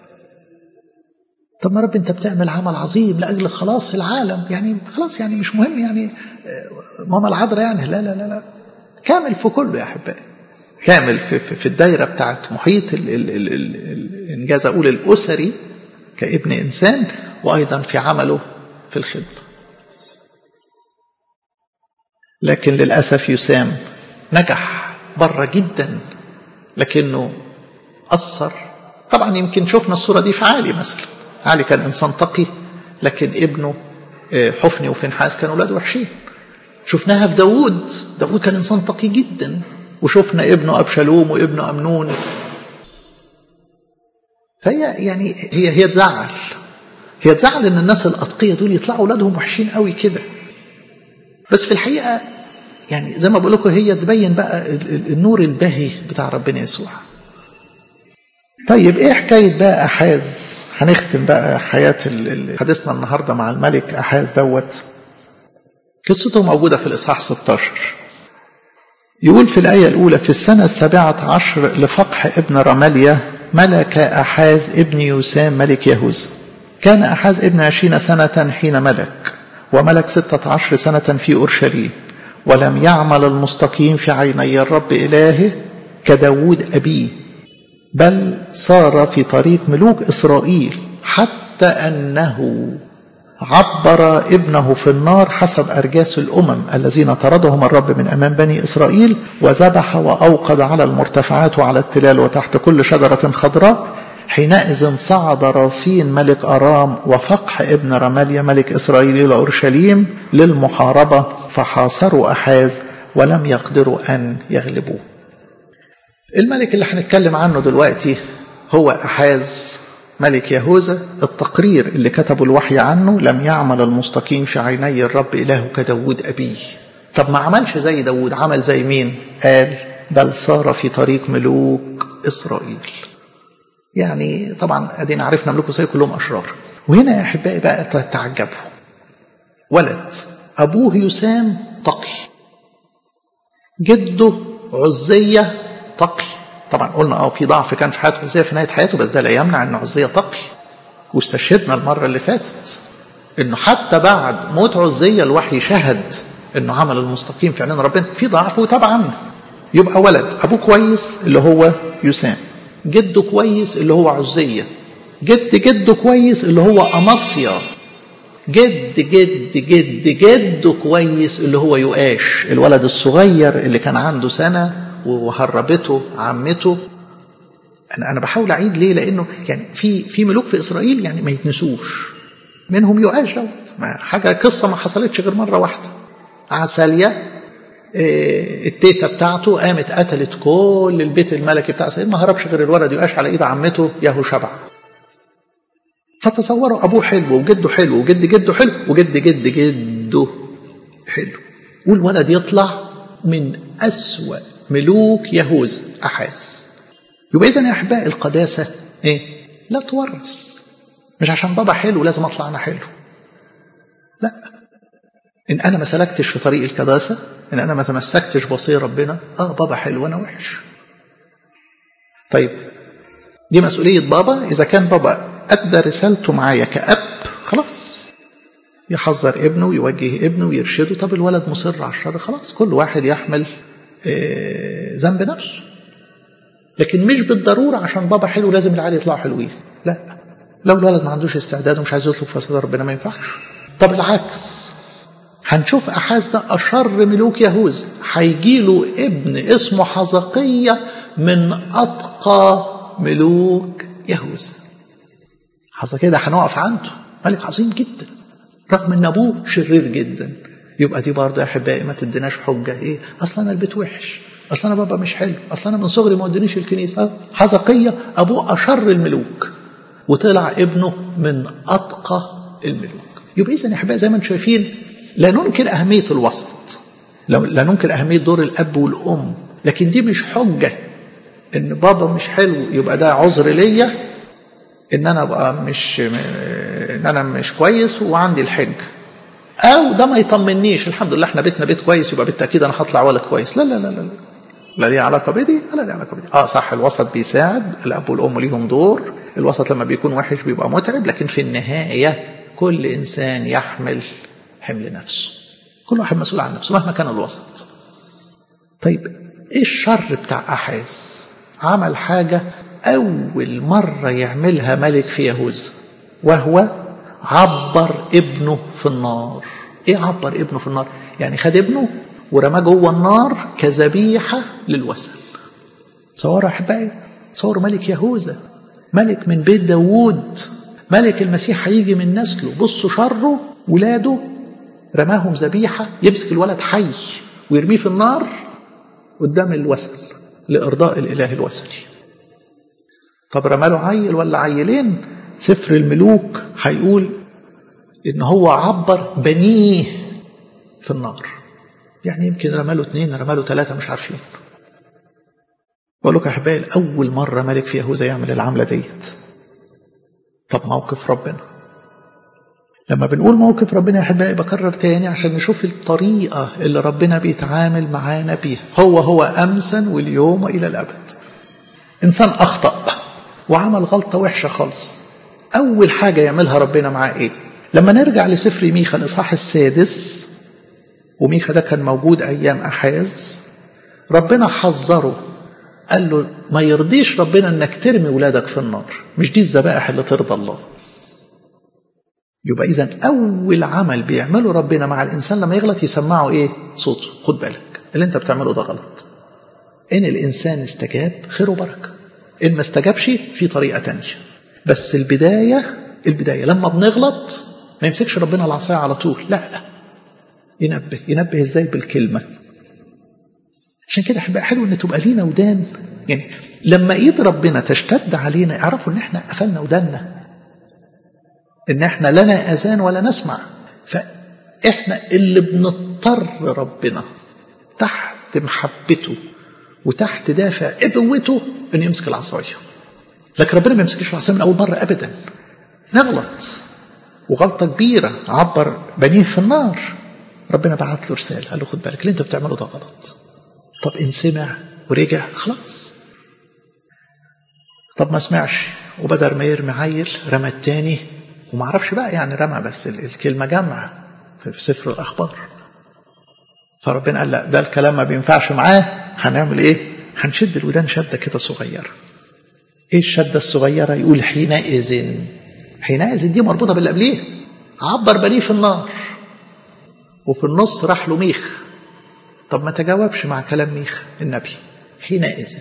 طب ما رب انت بتعمل عمل عظيم لاجل خلاص العالم يعني خلاص يعني مش مهم يعني ماما العذراء يعني لا لا لا لا كامل في كله يا احبائي كامل في, في, في الدايره بتاعت محيط ال ال ال ال الانجاز اقول الاسري كابن انسان وايضا في عمله في الخدمه لكن للاسف يسام نجح بره جدا لكنه أثر طبعا يمكن شفنا الصورة دي في علي مثلا علي كان إنسان تقي لكن ابنه حفني وفنحاس كانوا أولاد وحشين شفناها في داود داود كان إنسان تقي جدا وشفنا ابنه أبشالوم وابنه أمنون فهي يعني هي هي تزعل هي تزعل ان الناس الاتقياء دول يطلعوا اولادهم وحشين قوي كده بس في الحقيقه يعني زي ما بقول لكم هي تبين بقى النور الباهي بتاع ربنا يسوع طيب ايه حكايه بقى احاز هنختم بقى حياه حديثنا النهارده مع الملك احاز دوت قصته موجوده في الاصحاح 16 يقول في الآية الأولى في السنة السابعة عشر لفقح ابن رماليا ملك أحاز ابن يوسام ملك يهوذا كان أحاز ابن عشرين سنة حين ملك وملك ستة عشر سنة في أورشليم ولم يعمل المستقيم في عيني الرب إلهه كداود أبيه بل صار في طريق ملوك إسرائيل حتى أنه عبر ابنه في النار حسب أرجاس الأمم الذين طردهم الرب من أمام بني إسرائيل وذبح وأوقد على المرتفعات وعلى التلال وتحت كل شجرة خضراء حينئذ صعد راسين ملك أرام وفقح ابن رماليا ملك إسرائيل إلى أورشليم للمحاربة فحاصروا أحاز ولم يقدروا أن يغلبوه الملك اللي هنتكلم عنه دلوقتي هو أحاز ملك يهوذا التقرير اللي كتبه الوحي عنه لم يعمل المستقيم في عيني الرب إله كداود أبيه طب ما عملش زي داود عمل زي مين قال بل صار في طريق ملوك إسرائيل يعني طبعا ادينا عرفنا ملوك إسرائيل كلهم أشرار وهنا يا أحبائي بقى تتعجبوا ولد أبوه يسام تقي جده عزية تقي طبعا قلنا اه في ضعف كان في حياته عزية في نهاية حياته بس ده لا يمنع ان عزية تقي واستشهدنا المرة اللي فاتت انه حتى بعد موت عزية الوحي شهد انه عمل المستقيم في عينين ربنا في ضعف وتبعا يبقى ولد ابوه كويس اللي هو يسام جده كويس اللي هو عزية جد جده كويس اللي هو أمصيا جد جد جد جده كويس اللي هو يؤاش الولد الصغير اللي كان عنده سنة وهربته عمته انا انا بحاول اعيد ليه لانه يعني في في ملوك في اسرائيل يعني ما يتنسوش منهم يؤاش دوت حاجه قصه ما حصلتش غير مره واحده عساليا إيه التيتا بتاعته قامت قتلت كل البيت الملكي بتاع سيدنا ما هربش غير الولد يؤاش على ايد عمته ياهو شبع فتصوروا ابوه حلو وجده حلو وجد جده حلو وجد جد جده حلو والولد يطلع من أسوأ ملوك يهوذا أحاز يبقى إذا يا أحبائي القداسة إيه؟ لا تورث مش عشان بابا حلو لازم أطلع أنا حلو لا إن أنا ما سلكتش في طريق القداسة إن أنا ما تمسكتش بوصية ربنا آه بابا حلو وأنا وحش طيب دي مسؤولية بابا إذا كان بابا أدى رسالته معايا كأب خلاص يحذر ابنه ويوجه ابنه ويرشده طب الولد مصر على الشر خلاص كل واحد يحمل ذنب نفسه لكن مش بالضرورة عشان بابا حلو لازم العيال يطلعوا حلوين لا لو الولد ما عندوش استعداد ومش عايز يطلب فساد ربنا ما ينفعش طب العكس هنشوف أحاز ده أشر ملوك يهوذا هيجي له ابن اسمه حزقية من أتقى ملوك يهوذا حزقية ده هنقف عنده ملك عظيم جدا رغم ان ابوه شرير جدا يبقى دي برضه يا احبائي ما تديناش حجه ايه اصل انا البيت وحش اصل انا بابا مش حلو اصل انا من صغري ما ودينيش الكنيسه حزقيه ابوه اشر الملوك وطلع ابنه من اتقى الملوك يبقى اذا يا احبائي زي ما انتم شايفين لا ننكر اهميه الوسط لا ننكر اهميه دور الاب والام لكن دي مش حجه ان بابا مش حلو يبقى ده عذر ليا ان انا ابقى مش ان انا مش كويس وعندي الحج او ده ما يطمنيش الحمد لله احنا بيتنا بيت كويس يبقى بالتاكيد انا هطلع ولد كويس لا لا لا لا لا ليه علاقه بدي ولا ليه علاقه بدي اه صح الوسط بيساعد الاب والام ليهم دور الوسط لما بيكون وحش بيبقى متعب لكن في النهايه كل انسان يحمل حمل نفسه كل واحد مسؤول عن نفسه مهما كان الوسط طيب ايه الشر بتاع احاز عمل حاجه أول مرة يعملها ملك في يهوذا وهو عبر ابنه في النار إيه عبر ابنه في النار يعني خد ابنه ورماه جوه النار كذبيحة للوثن تصوروا أحبائي تصوروا ملك يهوذا ملك من بيت داوود ملك المسيح هيجي من نسله بصوا شره ولاده رماهم ذبيحة يمسك الولد حي ويرميه في النار قدام الوثن لإرضاء الإله الوثني طب رماله عيل ولا عيلين سفر الملوك هيقول إن هو عبر بنيه في النار يعني يمكن رماله اثنين رماله ثلاثة مش عارفين بقول لكم يا احبائي اول مره ملك في يهوذا يعمل العمله ديت طب موقف ربنا لما بنقول موقف ربنا يا احبائي بكرر تاني عشان نشوف الطريقه اللي ربنا بيتعامل معانا بيها هو هو امسا واليوم والى الابد انسان اخطا وعمل غلطه وحشه خالص اول حاجه يعملها ربنا معاه ايه لما نرجع لسفر ميخا الاصحاح السادس وميخا ده كان موجود ايام احاز ربنا حذره قال له ما يرضيش ربنا انك ترمي ولادك في النار مش دي الذبائح اللي ترضى الله يبقى اذا اول عمل بيعمله ربنا مع الانسان لما يغلط يسمعه ايه صوته خد بالك اللي انت بتعمله ده غلط ان الانسان استجاب خير وبركه ان ما استجابش في طريقه تانية بس البدايه البدايه لما بنغلط ما يمسكش ربنا العصايه على طول لا لا ينبه ينبه ازاي بالكلمه عشان كده هيبقى حلو ان تبقى لينا ودان يعني لما ايد ربنا تشتد علينا اعرفوا ان احنا قفلنا وداننا ان احنا لنا اذان ولا نسمع فاحنا اللي بنضطر ربنا تحت محبته وتحت دافع ابوته انه يمسك العصايه لكن ربنا ما يمسكش العصايه من اول مره ابدا نغلط وغلطه كبيره عبر بنيه في النار ربنا بعت له رساله قال له خد بالك اللي انت بتعمله ده غلط طب ان سمع ورجع خلاص طب ما سمعش وبدل ما يرمي عيل رمى التاني وما عرفش بقى يعني رمى بس الكلمه جمع في سفر الاخبار فربنا قال لا ده الكلام ما بينفعش معاه هنعمل ايه هنشد الودان شده كده صغيره ايه الشده الصغيره يقول حينئذ حينئذ دي مربوطه باللي قبليه عبر بنيه في النار وفي النص راح له ميخ طب ما تجاوبش مع كلام ميخ النبي حينئذ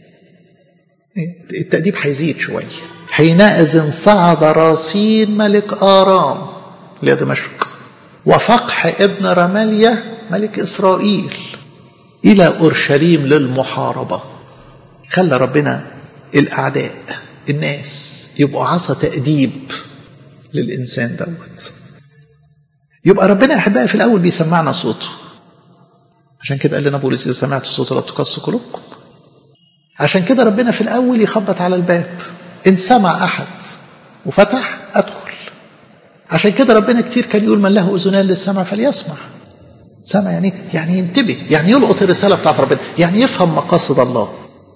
التأديب هيزيد شوية حينئذ صعد راسين ملك آرام لدمشق وفقح ابن رماليا ملك إسرائيل إلى أورشليم للمحاربة خلى ربنا الأعداء الناس يبقوا عصا تأديب للإنسان دوت يبقى ربنا يا أحبائي في الأول بيسمعنا صوته عشان كده قال لنا بولس إذا سمعت الصوت لا تقص قلوبكم عشان كده ربنا في الأول يخبط على الباب إن سمع أحد وفتح أدخل عشان كده ربنا كتير كان يقول من له أذنان للسمع فليسمع سمع يعني يعني ينتبه يعني يلقط الرسالة بتاعت ربنا يعني يفهم مقاصد الله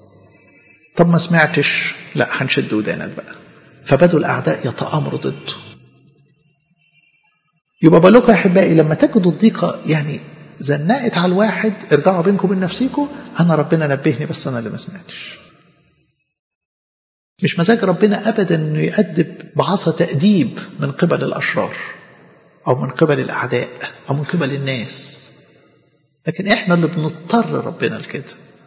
طب ما سمعتش لا هنشد ودانك بقى فبدوا الأعداء يتآمروا ضده يبقى بقول لكم يا أحبائي لما تجدوا الضيقة يعني زنقت على الواحد ارجعوا بينكم وبين نفسيكم انا ربنا نبهني بس انا اللي ما سمعتش مش مزاج ربنا ابدا انه يأدب بعصا تأديب من قبل الاشرار او من قبل الاعداء او من قبل الناس لكن احنا اللي بنضطر ربنا لكده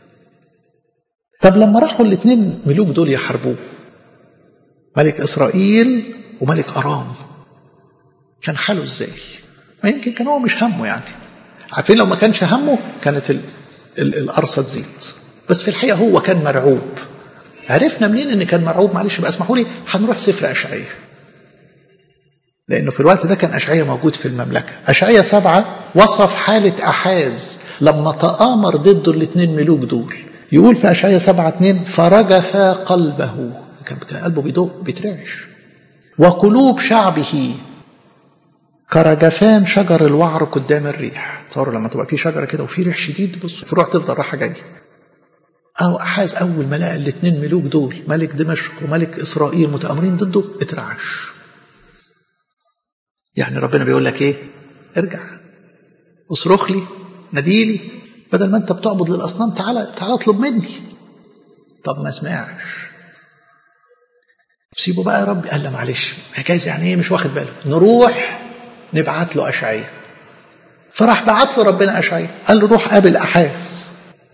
طب لما راحوا الاثنين ملوك دول يحاربوه ملك اسرائيل وملك ارام كان حاله ازاي ما يمكن كان هو مش همه يعني عارفين لو ما كانش همه كانت ال ال القرصه تزيد بس في الحقيقه هو كان مرعوب عرفنا منين ان كان مرعوب معلش بقى اسمحوا لي هنروح سفر اشعياء لانه في الوقت ده كان اشعياء موجود في المملكه اشعياء سبعه وصف حاله احاز لما تآمر ضده الاثنين ملوك دول يقول في اشعياء سبعه اتنين فرجف قلبه كان قلبه بيدق بيترعش وقلوب شعبه كرجفان شجر الوعر قدام الريح تصوروا لما تبقى في شجره كده وفي ريح شديد بص الفروع تفضل رايحه جايه أو أحاز أول ما لقى الاثنين ملوك دول ملك دمشق وملك إسرائيل متآمرين ضده اترعش يعني ربنا بيقول لك إيه ارجع اصرخ لي ناديلي بدل ما أنت بتعبد للأصنام تعالى تعالى اطلب مني طب ما سمعش سيبه بقى يا رب قال له معلش حكايه يعني ايه مش واخد باله نروح نبعت له اشعياء فراح بعت له ربنا اشعياء قال له روح قابل احاز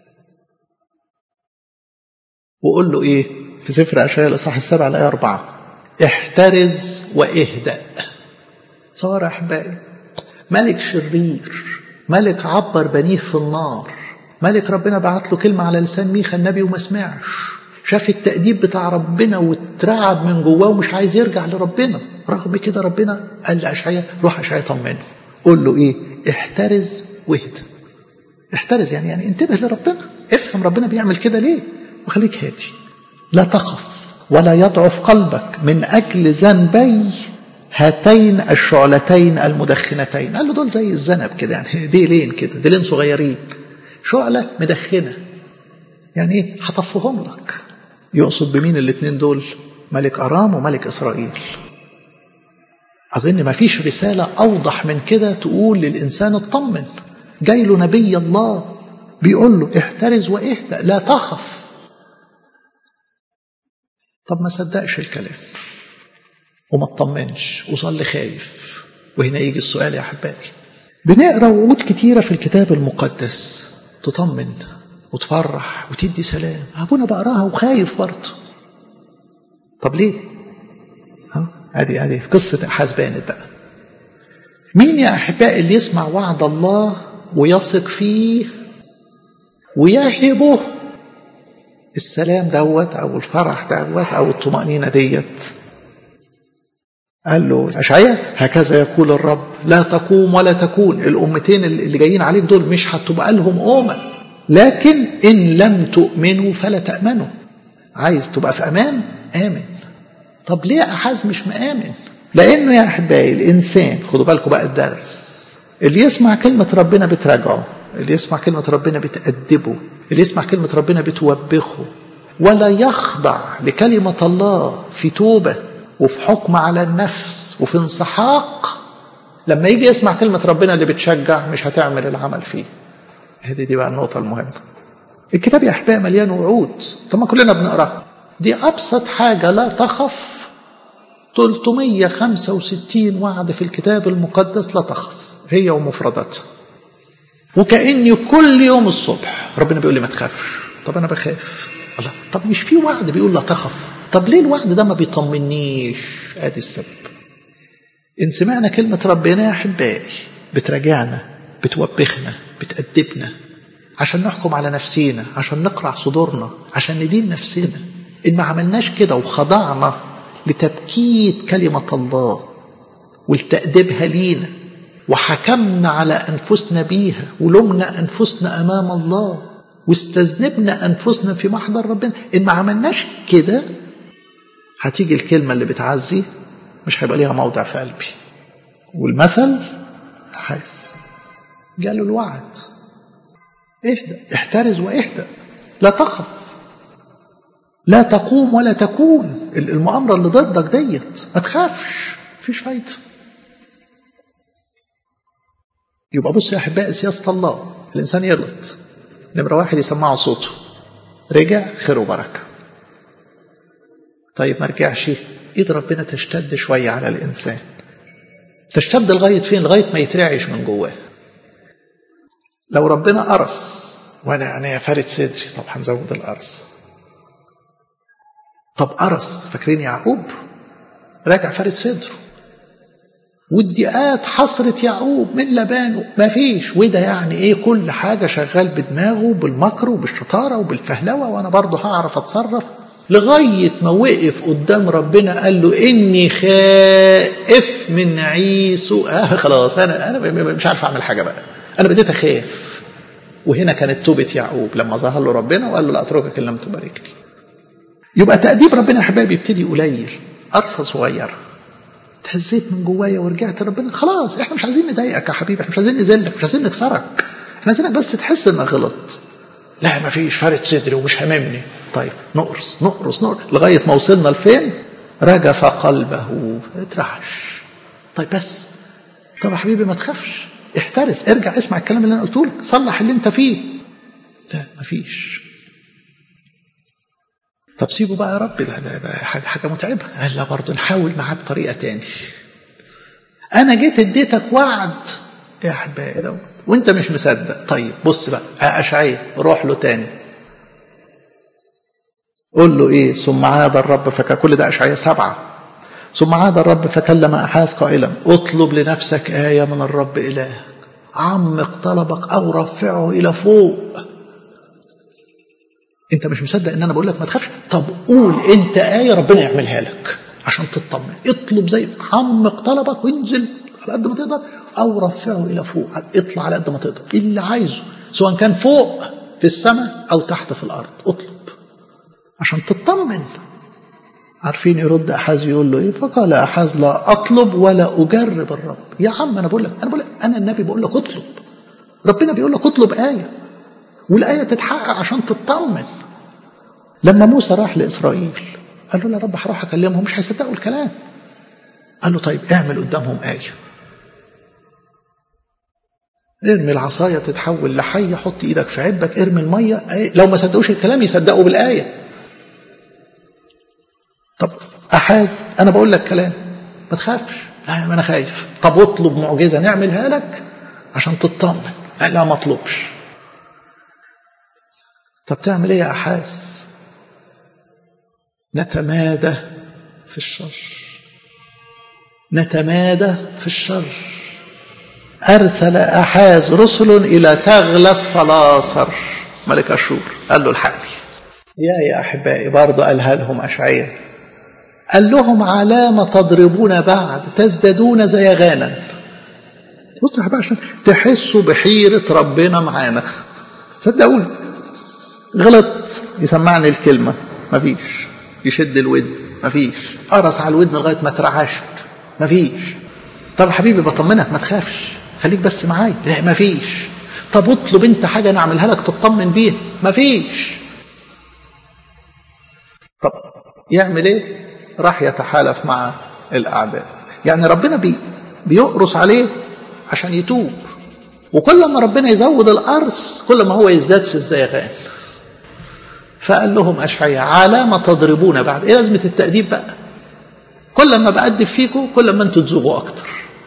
وقول له ايه في سفر اشعياء الاصحاح السابع الايه اربعه احترز واهدأ صار احبائي ملك شرير ملك عبر بنيه في النار ملك ربنا بعت له كلمة على لسان ميخا النبي وما سمعش شاف التأديب بتاع ربنا واترعب من جواه ومش عايز يرجع لربنا رغم كده ربنا قال لأشعيا روح أشعيا طمنه قول له ايه احترز واهدى احترز يعني يعني انتبه لربنا افهم ربنا بيعمل كده ليه وخليك هادي لا تخف ولا يضعف قلبك من أجل ذنبي هاتين الشعلتين المدخنتين قال له دول زي الذنب كده يعني ديلين كده ديلين صغيرين شعلة مدخنة يعني ايه هطفهم لك يقصد بمين الاثنين دول ملك أرام وملك إسرائيل أظن ما فيش رسالة أوضح من كده تقول للإنسان اطمن جاي له نبي الله بيقول له احترز واهدأ لا تخف طب ما صدقش الكلام وما اطمنش وصلي خايف وهنا يجي السؤال يا احبائي بنقرا وعود كتيره في الكتاب المقدس تطمن وتفرح وتدي سلام ابونا بقراها وخايف برضه طب ليه ها ادي ادي في قصه احاز بانت بقى مين يا احبائي اللي يسمع وعد الله ويثق فيه ويهبه السلام دوت او الفرح دوت او الطمانينه ديت قال له أشعيا هكذا يقول الرب لا تقوم ولا تكون الأمتين اللي جايين عليك دول مش هتبقى لهم أمة لكن إن لم تؤمنوا فلا تأمنوا عايز تبقى في أمان آمن طب ليه أحاز مش مآمن لأنه يا أحبائي الإنسان خدوا بالكم بقى الدرس اللي يسمع كلمة ربنا بتراجعه اللي يسمع كلمة ربنا بتأدبه اللي يسمع كلمة ربنا بتوبخه ولا يخضع لكلمة الله في توبة وفي حكم على النفس وفي انسحاق لما يجي يسمع كلمة ربنا اللي بتشجع مش هتعمل العمل فيه هذه دي بقى النقطة المهمة الكتاب يا أحبائي مليان وعود طب ما كلنا بنقرأ دي أبسط حاجة لا تخف 365 وعد في الكتاب المقدس لا تخف هي ومفرداتها وكأني كل يوم الصبح ربنا بيقول لي ما تخافش طب أنا بخاف الله طب مش في وعد بيقول لا تخف طب ليه الوعد ده ما بيطمنيش ادي السبب ان سمعنا كلمة ربنا يا احبائي بتراجعنا بتوبخنا بتأدبنا عشان نحكم على نفسينا عشان نقرع صدورنا عشان ندين نفسنا ان ما عملناش كده وخضعنا لتبكيت كلمة الله ولتأديبها لينا وحكمنا على أنفسنا بيها ولمنا أنفسنا أمام الله واستذنبنا أنفسنا في محضر ربنا إن ما عملناش كده هتيجي الكلمة اللي بتعزي مش هيبقى ليها موضع في قلبي والمثل حاس جاله الوعد اهدى احترز واهدى لا تخف لا تقوم ولا تكون المؤامرة اللي ضدك ديت ما تخافش مفيش فايدة يبقى بصوا يا أحبائي سياسة الله الإنسان يغلط نمرة واحد يسمعه صوته رجع خير وبركة طيب ما رجعش ايد ربنا تشتد شوية على الإنسان تشتد لغاية فين لغاية ما يترعش من جواه لو ربنا قرص وانا يعني فارد صدري طب هنزود القرص طب قرص فاكرين يعقوب راجع فارد صدره والدقات حصرت يعقوب من لبانه ما فيش وده يعني ايه كل حاجه شغال بدماغه بالمكر وبالشطاره وبالفهلوه وانا برضه هعرف اتصرف لغايه ما وقف قدام ربنا قال له اني خائف من عيسو اه خلاص انا انا مش عارف اعمل حاجه بقى انا بديت اخاف وهنا كانت توبه يعقوب لما ظهر له ربنا وقال له لا اتركك ان لم تباركني يبقى تأديب ربنا يا حبايبي يبتدي قليل قرصه صغيره اتهزيت من جوايا ورجعت ربنا خلاص احنا مش عايزين نضايقك يا حبيبي احنا مش عايزين نذلك مش عايزين نكسرك احنا عايزينك بس تحس انك غلط لا ما فيش فارد صدري ومش هاممني طيب نقرص نقرص نقرص لغايه ما وصلنا لفين رجف قلبه اترعش طيب بس طب يا حبيبي ما تخافش احترس ارجع اسمع الكلام اللي انا قلته لك صلح اللي انت فيه لا ما فيش طب سيبه بقى يا رب ده, ده, ده حاجة متعبة قال لا برضه نحاول معاه بطريقة تاني أنا جيت اديتك وعد يا حبايبي دوت وأنت مش مصدق طيب بص بقى أشعية روح له تاني قول له إيه ثم عاد الرب فكان كل ده أشعية سبعة ثم عاد الرب فكلم أحاز قائلا اطلب لنفسك آية من الرب إلهك عمق طلبك أو رفعه إلى فوق انت مش مصدق ان انا بقول لك ما تخافش طب قول انت آية ربنا يعملها لك عشان تطمن اطلب زي عمق طلبك وانزل على قد ما تقدر او رفعه الى فوق اطلع على قد ما تقدر اللي عايزه سواء كان فوق في السماء او تحت في الارض اطلب عشان تطمن عارفين يرد احاز يقول له ايه فقال احاز لا اطلب ولا اجرب الرب يا عم انا بقول لك انا بقول لك انا النبي بقول لك اطلب ربنا بيقول لك اطلب ايه والايه تتحقق عشان تطمن لما موسى راح لاسرائيل قال له يا رب هروح اكلمهم مش هيصدقوا الكلام قال له طيب اعمل قدامهم ايه ارمي العصاية تتحول لحية حط ايدك في عبك ارمي المية لو ما صدقوش الكلام يصدقوا بالآية طب أحاز أنا بقول لك كلام ما تخافش لا ما أنا خايف طب اطلب معجزة نعملها لك عشان تطمن لا ما اطلبش طب تعمل ايه يا أحاز نتمادى في الشر نتمادى في الشر أرسل أحاز رسل إلى تغلس فلاصر ملك أشور قال له الحقني يا يا أحبائي برضه قالها لهم أشعية قال لهم علامة تضربون بعد تزدادون زيغانا بص يا أحبائي عشان تحسوا بحيرة ربنا معانا صدقوني غلط يسمعني الكلمة مفيش يشد الودن مفيش قرص على الودن لغاية ما اترعشت مفيش طب حبيبي بطمنك ما تخافش خليك بس معايا لا مفيش طب اطلب انت حاجة نعملها لك تطمن بيها مفيش طب يعمل ايه راح يتحالف مع الاعداء يعني ربنا بي بيقرص عليه عشان يتوب وكل ما ربنا يزود القرص كل ما هو يزداد في الزيغان فقال لهم أشعياء علامة تضربون بعد إيه لازمة التأديب بقى كل ما بأدب فيكم كل ما أنتوا تزوغوا أكتر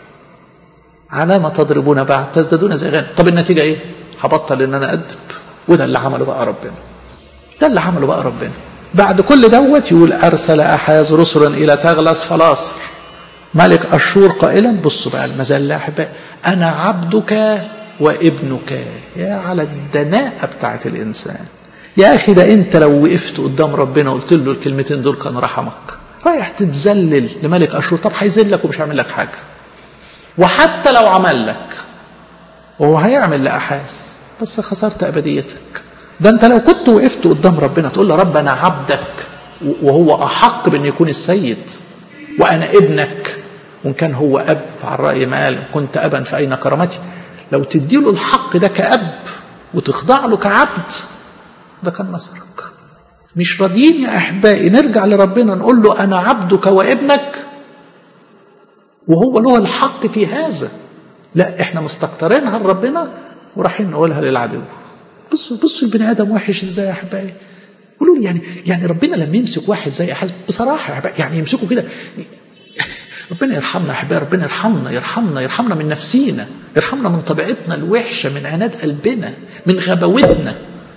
علامة تضربون بعد تزدادون زيغان طب النتيجة إيه هبطل إن أنا أدب وده اللي عمله بقى ربنا ده اللي عمله بقى ربنا بعد كل دوت يقول أرسل أحاز رسلا إلى تغلس فلاصر ملك أشور قائلا بصوا بقى المزلة يا أحبائي أنا عبدك وابنك يا على الدناءة بتاعت الإنسان يا أخي ده أنت لو وقفت قدام ربنا وقلت له الكلمتين دول كان رحمك رايح تتذلل لملك أشور طب هيذلك ومش هيعمل لك حاجة وحتى لو عمل لك وهو هيعمل لأحاس بس خسرت أبديتك ده أنت لو كنت وقفت قدام ربنا تقول له رب أنا عبدك وهو أحق بأن يكون السيد وأنا ابنك وإن كان هو أب على الرأي ما قال كنت أبا فأين كرامتي لو تديله الحق ده كأب وتخضع له كعبد ده كان نصرك مش راضيين يا أحبائي نرجع لربنا نقول له أنا عبدك وابنك وهو له الحق في هذا لا احنا مستكترينها لربنا ورايحين نقولها للعدو بصوا بصوا البني ادم وحش ازاي يا احبائي قولوا لي يعني يعني ربنا لما يمسك واحد زي احاز بصراحه يا احبائي يعني يمسكه كده ربنا يرحمنا يا احبائي ربنا يرحمنا يرحمنا يرحمنا من نفسينا يرحمنا من طبيعتنا الوحشه من عناد قلبنا من غباوتنا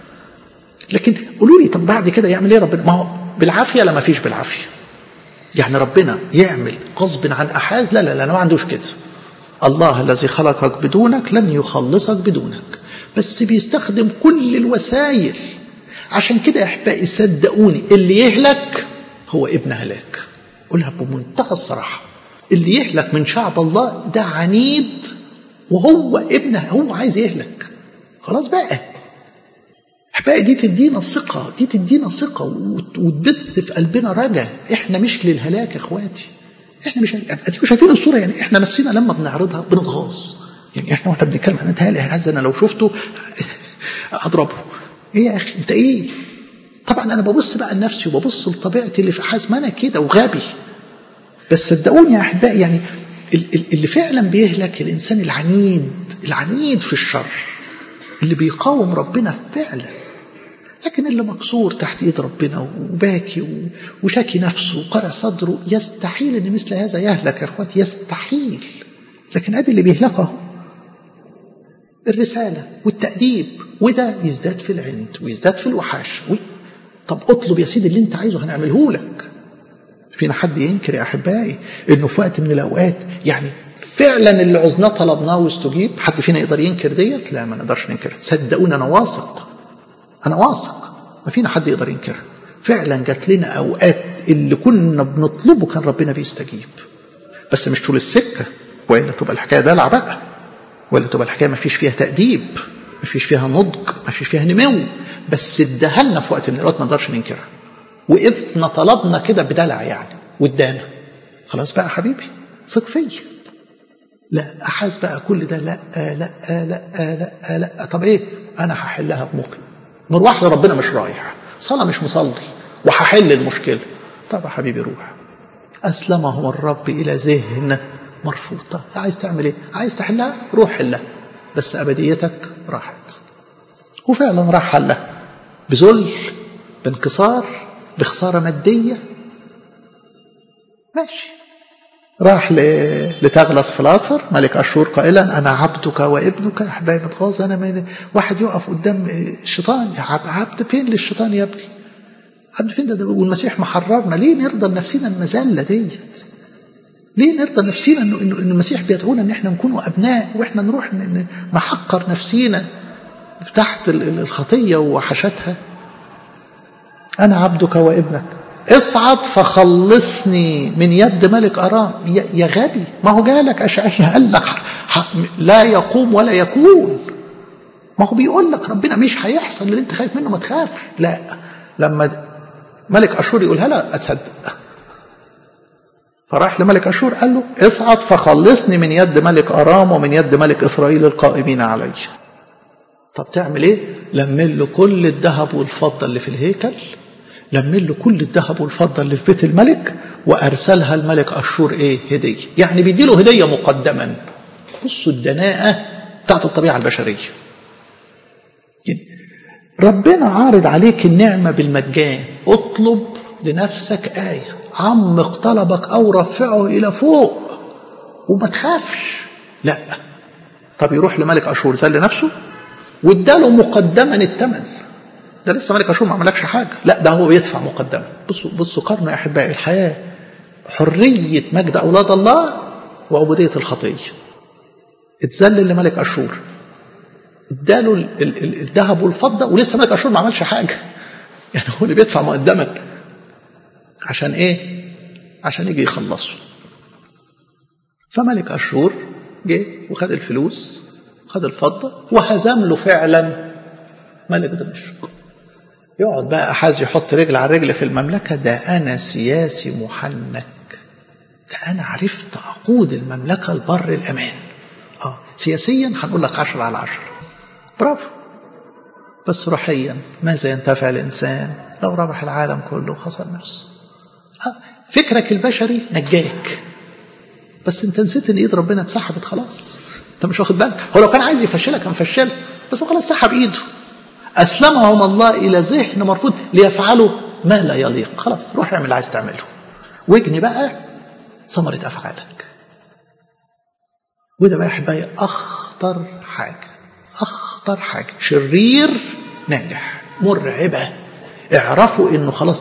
لكن قولوا لي طب بعد كده يعمل ايه ربنا ما هو بالعافيه لا ما فيش بالعافيه يعني ربنا يعمل غصب عن احاز لا لا لا ما عندوش كده الله الذي خلقك بدونك لن يخلصك بدونك بس بيستخدم كل الوسائل عشان كده يا احبائي صدقوني اللي يهلك هو ابن هلاك قولها بمنتهى الصراحه اللي يهلك من شعب الله ده عنيد وهو ابن هو عايز يهلك خلاص بقى احبائي دي تدينا ثقة دي تدينا ثقة وتبث في قلبنا رجا احنا مش للهلاك يا اخواتي احنا مش اديكم شايفين الصورة يعني احنا نفسنا لما بنعرضها بنتغاظ يعني احنا واحنا بنتكلم عن تهالي عز انا لو شفته اضربه ايه يا اخي انت ايه طبعا انا ببص بقى لنفسي وببص لطبيعتي اللي في حاس ما انا كده وغبي بس صدقوني يا احبائي يعني اللي فعلا بيهلك الانسان العنيد العنيد في الشر اللي بيقاوم ربنا فعلا لكن اللي مكسور تحت ايد ربنا وباكي وشاكي نفسه وقرع صدره يستحيل ان مثل هذا يهلك يا اخواتي يستحيل لكن ادي اللي بيهلكه الرساله والتاديب وده يزداد في العند ويزداد في الوحاشه طب اطلب يا سيدي اللي انت عايزه هنعمله لك فينا حد ينكر يا احبائي انه في وقت من الاوقات يعني فعلا اللي عزناه طلبناه واستجيب حد فينا يقدر ينكر ديت لا ما نقدرش ننكر صدقوني انا واثق انا واثق ما فينا حد يقدر ينكرها فعلا جات لنا اوقات اللي كنا بنطلبه كان ربنا بيستجيب بس مش طول السكه والا تبقى الحكايه دلع بقى ولا تبقى الحكايه ما فيش فيها تاديب ما فيش فيها نضج ما فيش فيها نمو بس اداها لنا في وقت من الاوقات ما نقدرش ننكرها وقفنا طلبنا كده بدلع يعني وادانا خلاص بقى حبيبي ثق فيا لا احاز بقى كل ده لا لا لا لا لا طب ايه انا هحلها بمخي مروح لربنا مش رايح صلاه مش مصلي وهحل المشكله طب يا حبيبي روح اسلمهم الرب الى ذهن مرفوض طب عايز تعمل ايه عايز تحلها روح حلها بس ابديتك راحت وفعلا راح حلها بذل بانكسار بخساره ماديه ماشي راح لتغلس في العصر ملك أشور قائلا أنا عبدك وابنك يا حبايبي متغاظ أنا من واحد يقف قدام الشيطان عبد فين للشيطان يا ابني عبد فين ده, ده والمسيح محررنا ليه نرضى لنفسنا المذلة ديت ليه نرضى نفسينا انه انه المسيح بيدعونا ان احنا نكون ابناء واحنا نروح نحقر نفسينا تحت الخطيه ووحشتها انا عبدك وابنك اصعد فخلصني من يد ملك ارام يا غبي ما هو جالك اشعياء قال لك لا يقوم ولا يكون ما هو بيقول لك ربنا مش هيحصل اللي انت خايف منه ما تخافش لا لما ملك اشور يقولها لا اتصدق فراح لملك اشور قال له اصعد فخلصني من يد ملك ارام ومن يد ملك اسرائيل القائمين علي طب تعمل ايه لمن له كل الذهب والفضه اللي في الهيكل لمن له كل الذهب والفضه اللي في بيت الملك وارسلها الملك اشور ايه هديه يعني بيدي له هديه مقدما بصوا الدناءه بتاعت الطبيعه البشريه ربنا عارض عليك النعمه بالمجان اطلب لنفسك ايه عمق طلبك او رفعه الى فوق وما تخافش لا طب يروح لملك اشور زل نفسه واداله مقدما الثمن ده لسه ملك اشور ما عملكش حاجه لا ده هو بيدفع مقدما بصوا بصوا قارنوا يا احبائي الحياه حريه مجد اولاد الله وعبوديه الخطيه اتذلل لملك اشور اداله الذهب والفضه ولسه ملك اشور ما عملش حاجه يعني هو اللي بيدفع مقدما عشان ايه عشان يجي يخلصه فملك اشور جه وخد الفلوس خد الفضه وهزم له فعلا ملك دمشق يقعد بقى احاز يحط رجل على رجل في المملكه ده انا سياسي محنك ده انا عرفت اقود المملكه البر الامان اه سياسيا هنقول لك 10 على 10 برافو بس روحيا ماذا ينتفع الانسان لو ربح العالم كله وخسر نفسه آه فكرك البشري نجاك بس انت نسيت ان ايد ربنا اتسحبت خلاص انت مش واخد بالك هو لو كان عايز يفشلك كان فشلك بس هو خلاص سحب ايده اسلمهم الله الى ذهن مرفوض ليفعلوا ما لا يليق خلاص روح اعمل اللي عايز تعمله واجني بقى ثمرة افعالك وده بقى يا احبائي اخطر حاجه اخطر حاجه شرير ناجح مرعبه اعرفوا انه خلاص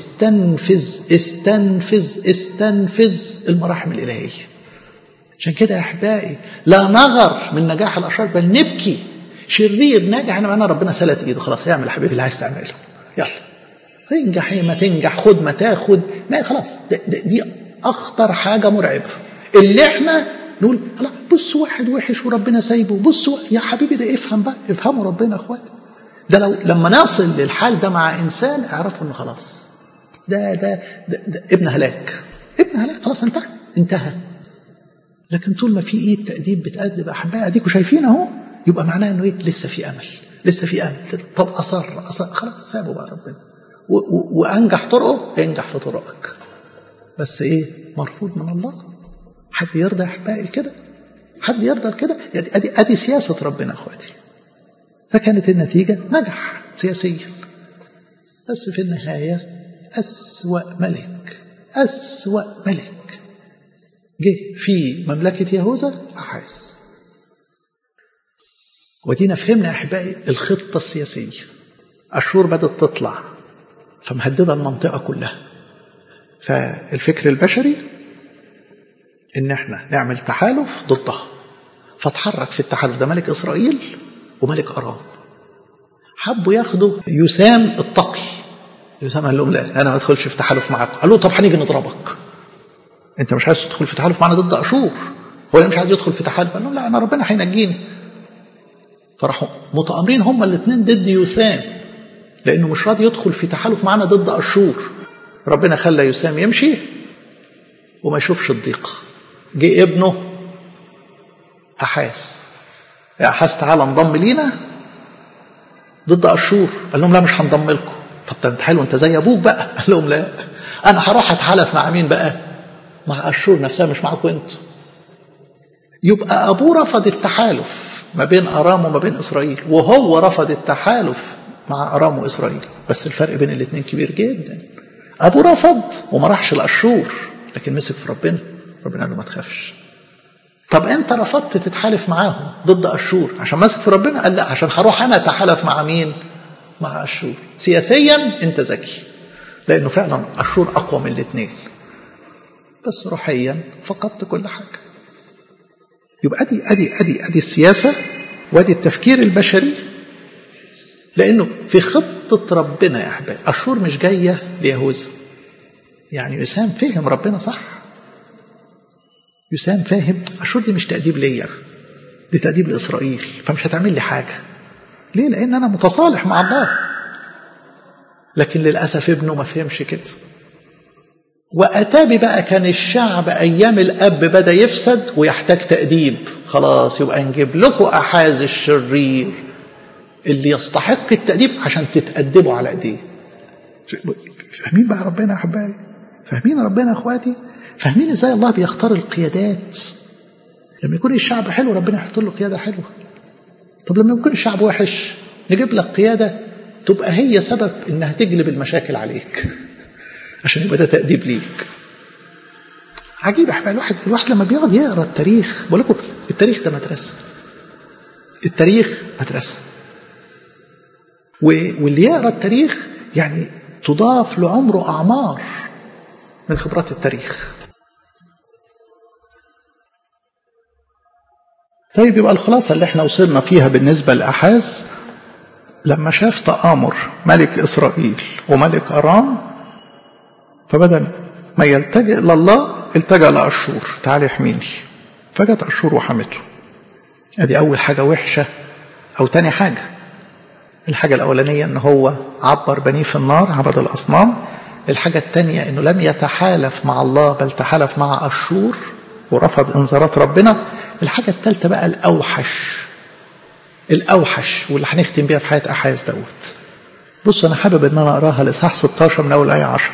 استنفذ استنفذ استنفذ المراحم الالهيه عشان كده يا احبائي لا نغر من نجاح الاشرار بل نبكي شرير ناجح انا معناه ربنا سلت ايده خلاص اعمل يا حبيبي اللي عايز تعمله يلا تنجح ما تنجح خد ما تاخد ما خلاص ده ده دي اخطر حاجه مرعبه اللي احنا نقول لا بص واحد وحش وربنا سايبه بص يا حبيبي ده افهم بقى افهموا ربنا يا اخواتي ده لو لما نصل للحال ده مع انسان اعرفوا انه خلاص ده ده, ده, ده ابن هلاك ابن هلاك خلاص انتهى انتهى لكن طول ما في ايد تأديب بتأدب احبائي اديكوا شايفين اهو يبقى معناه انه ايه لسه في امل لسه في امل طب اصر اصر خلاص سابه بقى ربنا وانجح طرقه ينجح في طرقك بس ايه مرفوض من الله حد يرضى يا احبائي كده حد يرضى كده ادي ادي سياسه ربنا اخواتي فكانت النتيجه نجح سياسيا بس في النهايه اسوا ملك اسوا ملك جه في مملكه يهوذا احاز ودينا فهمنا يا احبائي الخطه السياسيه اشور بدات تطلع فمهدده المنطقه كلها فالفكر البشري ان احنا نعمل تحالف ضدها فتحرك في التحالف ده ملك اسرائيل وملك ارام حبوا ياخدوا يسام التقي يسام قال لهم لا انا ما ادخلش في تحالف معاكم قال له طب هنيجي نضربك انت مش عايز تدخل في تحالف معانا ضد اشور هو مش عايز يدخل في تحالف قال لهم لا انا ربنا هينجيني فراحوا متآمرين هما الاثنين ضد يسام لانه مش راضي يدخل في تحالف معانا ضد اشور ربنا خلى يسام يمشي وما يشوفش الضيق جه ابنه احاس يا احاس تعالى انضم لينا ضد اشور قال لهم لا مش هنضم لكم طب ده انت حلو انت زي ابوك بقى قال لهم لا انا هروح اتحالف مع مين بقى مع اشور نفسها مش معاكم انتوا يبقى ابوه رفض التحالف ما بين ارام وما بين اسرائيل وهو رفض التحالف مع ارام واسرائيل بس الفرق بين الاثنين كبير جدا ابوه رفض وما راحش لاشور لكن مسك في ربنا ربنا قال له ما تخافش طب انت رفضت تتحالف معاهم ضد اشور عشان ماسك في ربنا قال لا عشان هروح انا اتحالف مع مين مع اشور سياسيا انت ذكي لانه فعلا اشور اقوى من الاثنين بس روحيا فقدت كل حاجه يبقى ادي ادي ادي ادي السياسه وادي التفكير البشري لانه في خطه ربنا يا احبابي اشور مش جايه ليهوذا يعني يسام فهم ربنا صح يسام فاهم اشور دي مش تأديب ليا دي تأديب لإسرائيل فمش هتعمل لي حاجة ليه لأن أنا متصالح مع الله لكن للأسف ابنه ما فهمش كده وأتابي بقى كان الشعب أيام الأب بدأ يفسد ويحتاج تأديب خلاص يبقى نجيب لكم أحاز الشرير اللي يستحق التأديب عشان تتأدبوا على إيديه فاهمين بقى ربنا يا أحبائي فاهمين ربنا يا أخواتي فاهمين ازاي الله بيختار القيادات لما يكون الشعب حلو ربنا يحط له قياده حلوه طب لما يكون الشعب وحش نجيب لك قياده تبقى هي سبب انها تجلب المشاكل عليك عشان يبقى ده تأديب ليك عجيب يا الواحد الواحد لما بيقعد يقرا التاريخ بقول لكم التاريخ ده مدرسه التاريخ مدرسه واللي يقرا التاريخ يعني تضاف لعمره اعمار من خبرات التاريخ طيب يبقى الخلاصة اللي احنا وصلنا فيها بالنسبة لأحاز لما شاف تآمر ملك إسرائيل وملك أرام فبدل ما يلتجئ لله التجأ لأشور تعالى احميني فجت أشور وحمته ادي أول حاجة وحشة أو تاني حاجة الحاجة الأولانية إن هو عبر بنيه في النار عبد الأصنام الحاجة الثانية أنه لم يتحالف مع الله بل تحالف مع أشور ورفض إنذارات ربنا الحاجة الثالثة بقى الأوحش الأوحش واللي هنختم بيها في حياة أحاز دوت بصوا أنا حابب أن أنا أقراها الإصحاح 16 من أول آية 10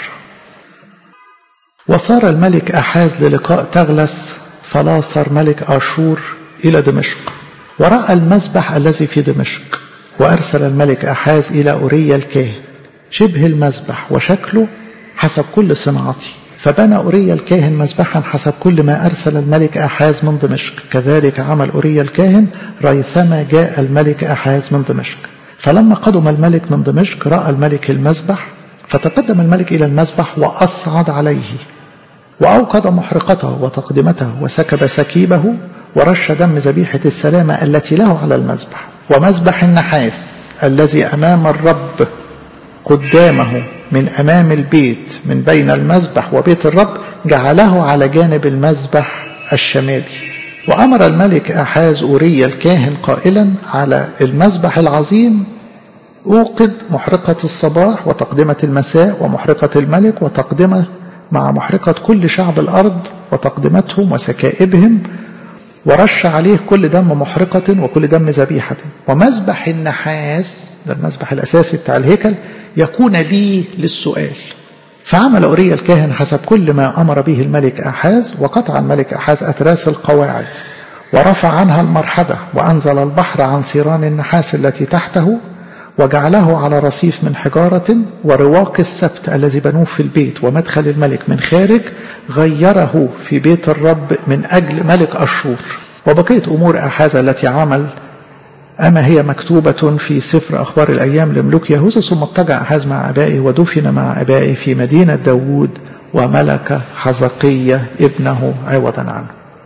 وصار الملك أحاز للقاء تغلس فلاصر ملك آشور إلى دمشق ورأى المذبح الذي في دمشق وأرسل الملك أحاز إلى أوريا الكاهن شبه المذبح وشكله حسب كل صنعتي فبنى أوريا الكاهن مذبحا حسب كل ما أرسل الملك أحاز من دمشق كذلك عمل أوريا الكاهن ريثما جاء الملك أحاز من دمشق فلما قدم الملك من دمشق رأى الملك المذبح فتقدم الملك إلى المذبح وأصعد عليه وأوقد محرقته وتقدمته وسكب سكيبه ورش دم ذبيحة السلامة التي له على المذبح ومذبح النحاس الذي أمام الرب قدامه من أمام البيت من بين المذبح وبيت الرب جعله على جانب المذبح الشمالي وأمر الملك أحاز أوريا الكاهن قائلا على المذبح العظيم أوقد محرقة الصباح وتقدمة المساء ومحرقة الملك وتقدمة مع محرقة كل شعب الأرض وتقدمتهم وسكائبهم ورش عليه كل دم محرقة وكل دم ذبيحة ومذبح النحاس ده المذبح الأساسي بتاع الهيكل يكون لي للسؤال فعمل أوريا الكاهن حسب كل ما أمر به الملك أحاز وقطع الملك أحاز أتراس القواعد ورفع عنها المرحبة وأنزل البحر عن ثيران النحاس التي تحته وجعله على رصيف من حجارة ورواق السبت الذي بنوه في البيت ومدخل الملك من خارج غيره في بيت الرب من أجل ملك أشور وبقية أمور أحاز التي عمل أما هي مكتوبة في سفر أخبار الأيام لملوك يهوذا ثم اضطجع أحاز مع أبائه ودفن مع أبائه في مدينة داوود وملك حزقية ابنه عوضا عنه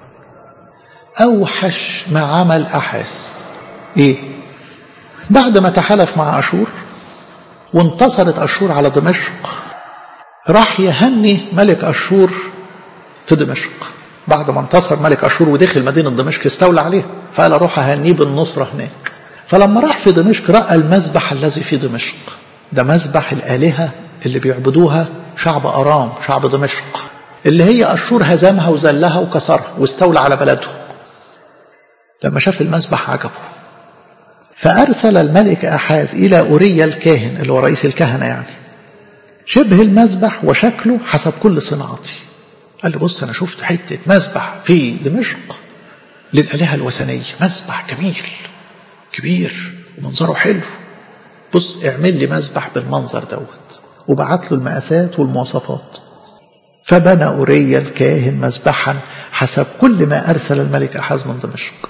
أوحش ما عمل أحاس إيه بعد ما تحالف مع أشور وانتصرت أشور على دمشق راح يهني ملك أشور في دمشق بعد ما انتصر ملك أشور ودخل مدينة دمشق استولى عليها فقال أروح أهنيه بالنصرة هناك فلما راح في دمشق رأى المذبح الذي في دمشق ده مذبح الآلهة اللي بيعبدوها شعب أرام شعب دمشق اللي هي أشور هزمها وذلها وكسرها واستولى على بلدهم لما شاف المذبح عجبه فأرسل الملك أحاز إلى أوريا الكاهن اللي هو رئيس الكهنة يعني شبه المذبح وشكله حسب كل صناعتي قال له بص أنا شفت حتة مذبح في دمشق للآلهة الوثنية مذبح جميل كبير ومنظره حلو بص اعمل لي مذبح بالمنظر دوت وبعت له المقاسات والمواصفات فبنى أوريا الكاهن مذبحا حسب كل ما أرسل الملك أحاز من دمشق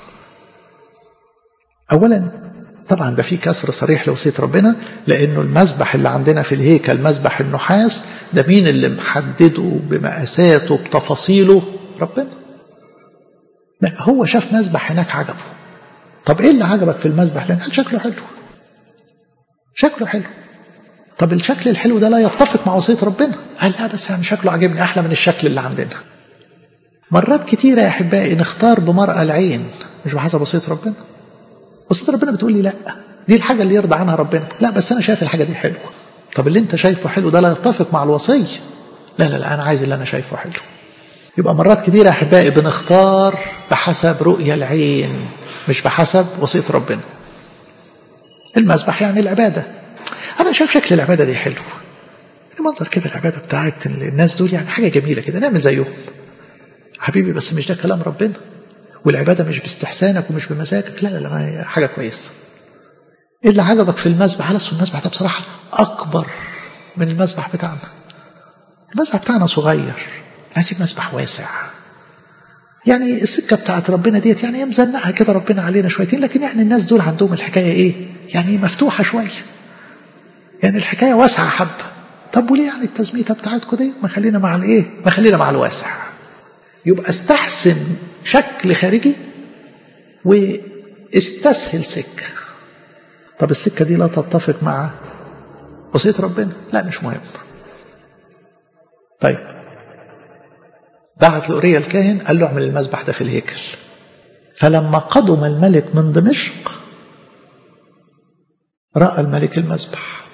أولا طبعا ده في كسر صريح لوصية ربنا لأنه المذبح اللي عندنا في الهيكل مذبح النحاس ده مين اللي محدده بمقاساته بتفاصيله ربنا لا هو شاف مذبح هناك عجبه طب ايه اللي عجبك في المذبح لان قال شكله حلو شكله حلو طب الشكل الحلو ده لا يتفق مع وصيه ربنا قال لا بس يعني شكله عجبني احلى من الشكل اللي عندنا مرات كتيرة يا أحبائي نختار بمرأة العين مش بحسب وصية ربنا وصية ربنا بتقول لي لا دي الحاجة اللي يرضى عنها ربنا لا بس أنا شايف الحاجة دي حلوة طب اللي أنت شايفه حلو ده لا يتفق مع الوصية لا لا لا أنا عايز اللي أنا شايفه حلو يبقى مرات كتيرة يا أحبائي بنختار بحسب رؤية العين مش بحسب وصية ربنا المذبح يعني العبادة أنا شايف شكل العبادة دي حلو المنظر كده العبادة بتاعت الناس دول يعني حاجة جميلة كده نعمل زيهم حبيبي بس مش ده كلام ربنا والعبادة مش باستحسانك ومش بمزاجك لا لا لا حاجة كويسة إيه اللي عجبك في المذبح على المذبح ده بصراحة أكبر من المذبح بتاعنا المذبح بتاعنا صغير عايزين مسبح واسع يعني السكة بتاعت ربنا ديت يعني مزنقها كده ربنا علينا شويتين لكن يعني الناس دول عندهم الحكاية ايه يعني مفتوحة شوية يعني الحكاية واسعة حبة طب وليه يعني التزميتة بتاعتكم دي ما خلينا مع الايه ما خلينا مع الواسع يبقى استحسن شكل خارجي واستسهل سكة طب السكة دي لا تتفق مع وصية ربنا لا مش مهم طيب بعت لأوريا الكاهن قال له اعمل المذبح ده في الهيكل فلما قدم الملك من دمشق رأى الملك المذبح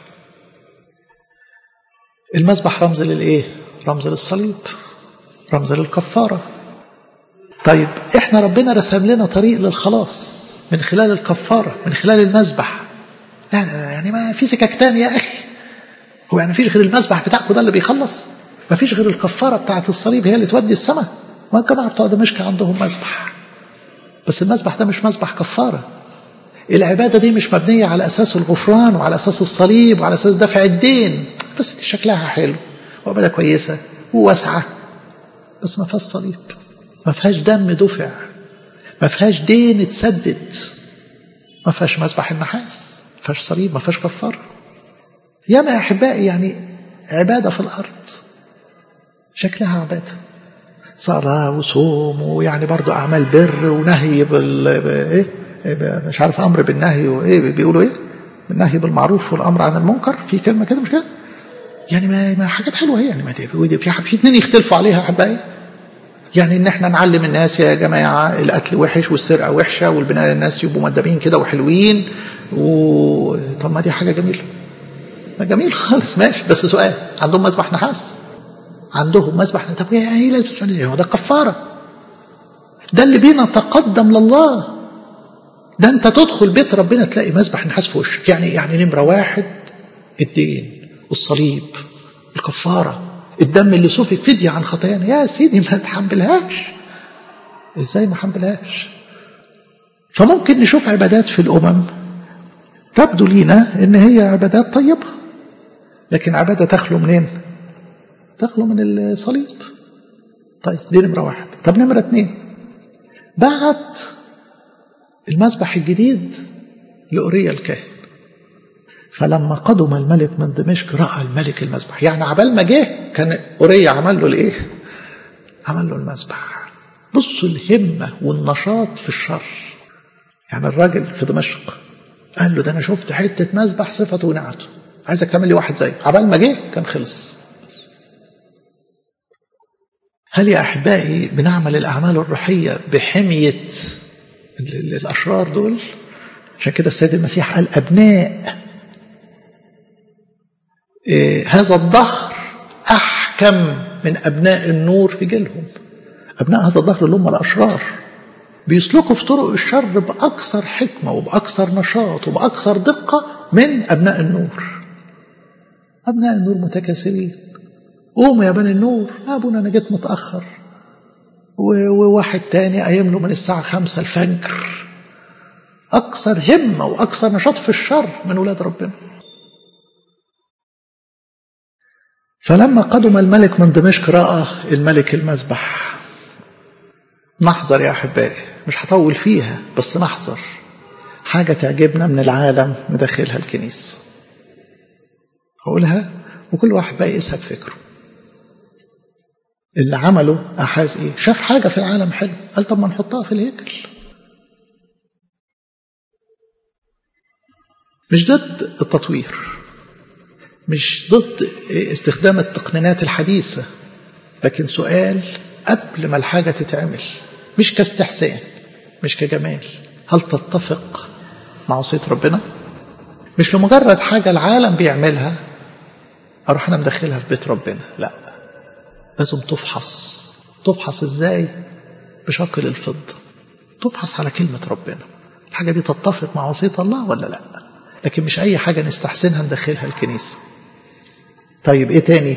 المذبح رمز للإيه؟ رمز للصليب رمز للكفارة طيب احنا ربنا رسم لنا طريق للخلاص من خلال الكفارة من خلال المذبح لا يعني ما في سكك تاني يا أخي هو يعني فيش غير المذبح بتاعكم ده اللي بيخلص ما فيش غير الكفارة بتاعت الصليب هي اللي تودي السماء ما الجماعة بتوع دمشق عندهم مذبح بس المذبح ده مش مذبح كفارة العبادة دي مش مبنية على أساس الغفران وعلى أساس الصليب وعلى أساس دفع الدين بس دي شكلها حلو وعبادة كويسة وواسعة بس ما فيهاش صليب ما فيهاش دم دفع ما فيهاش دين اتسدد ما فيهاش مذبح النحاس ما فيهاش صليب ما فيهاش كفارة ياما يا أحبائي يعني عبادة في الأرض شكلها عبادة صلاة وصوم ويعني برضو أعمال بر ونهي بال إيه مش عارف أمر بالنهي وإيه بيقولوا إيه النهي بالمعروف والأمر عن المنكر في كلمة كده مش كده يعني ما, ما حاجات حلوة هي يعني ما دي في في اتنين يختلفوا عليها أحبائي يعني ان احنا نعلم الناس يا جماعه القتل وحش والسرقه وحشه والبناء الناس يبقوا مدبين كده وحلوين و طب ما دي حاجه جميله ما جميل خالص ماشي بس سؤال عندهم مذبح نحاس عندهم مذبح طب ايه لا هو ده كفاره ده اللي بينا تقدم لله ده انت تدخل بيت ربنا تلاقي مذبح نحاس في وشك يعني يعني نمره واحد الدين والصليب الكفاره الدم اللي سفك فدية عن خطايانا يا سيدي ما تحملهاش ازاي ما حملهاش فممكن نشوف عبادات في الأمم تبدو لينا ان هي عبادات طيبة لكن عبادة تخلو منين تخلو من الصليب طيب دي نمرة واحد طب نمرة اتنين بعت المذبح الجديد لأوريا الكاهن فلما قدم الملك من دمشق راى الملك المذبح يعني عبال ما جه كان اوريا عمل له الايه عمل له المذبح بصوا الهمه والنشاط في الشر يعني الراجل في دمشق قال له ده انا شفت حته مذبح صفته ونعته عايزك تعمل لي واحد زيه عبال ما جه كان خلص هل يا احبائي بنعمل الاعمال الروحيه بحميه الاشرار دول عشان كده السيد المسيح قال ابناء إيه هذا الظهر احكم من ابناء النور في جيلهم ابناء هذا الظهر اللي هم الاشرار بيسلكوا في طرق الشر باكثر حكمه وباكثر نشاط وباكثر دقه من ابناء النور ابناء النور متكاسلين قوموا يا بني النور ابونا انا جيت متاخر وواحد تاني قايم له من الساعه خمسة الفجر اكثر همه واكثر نشاط في الشر من ولاد ربنا فلما قدم الملك من دمشق راى الملك المذبح نحذر يا احبائي مش هطول فيها بس نحذر حاجه تعجبنا من العالم ندخلها الكنيسه اقولها وكل واحد بقى يقيسها بفكره اللي عمله أحاز إيه؟ شاف حاجة في العالم حلو قال طب ما نحطها في الهيكل مش ضد التطوير مش ضد استخدام التقنينات الحديثة لكن سؤال قبل ما الحاجة تتعمل مش كاستحسان مش كجمال هل تتفق مع وصية ربنا مش لمجرد حاجة العالم بيعملها أروح أنا مدخلها في بيت ربنا لا لازم تفحص تفحص ازاي بشكل الفضة تفحص على كلمة ربنا الحاجة دي تتفق مع وصية الله ولا لا لكن مش أي حاجة نستحسنها ندخلها الكنيسة طيب إيه تاني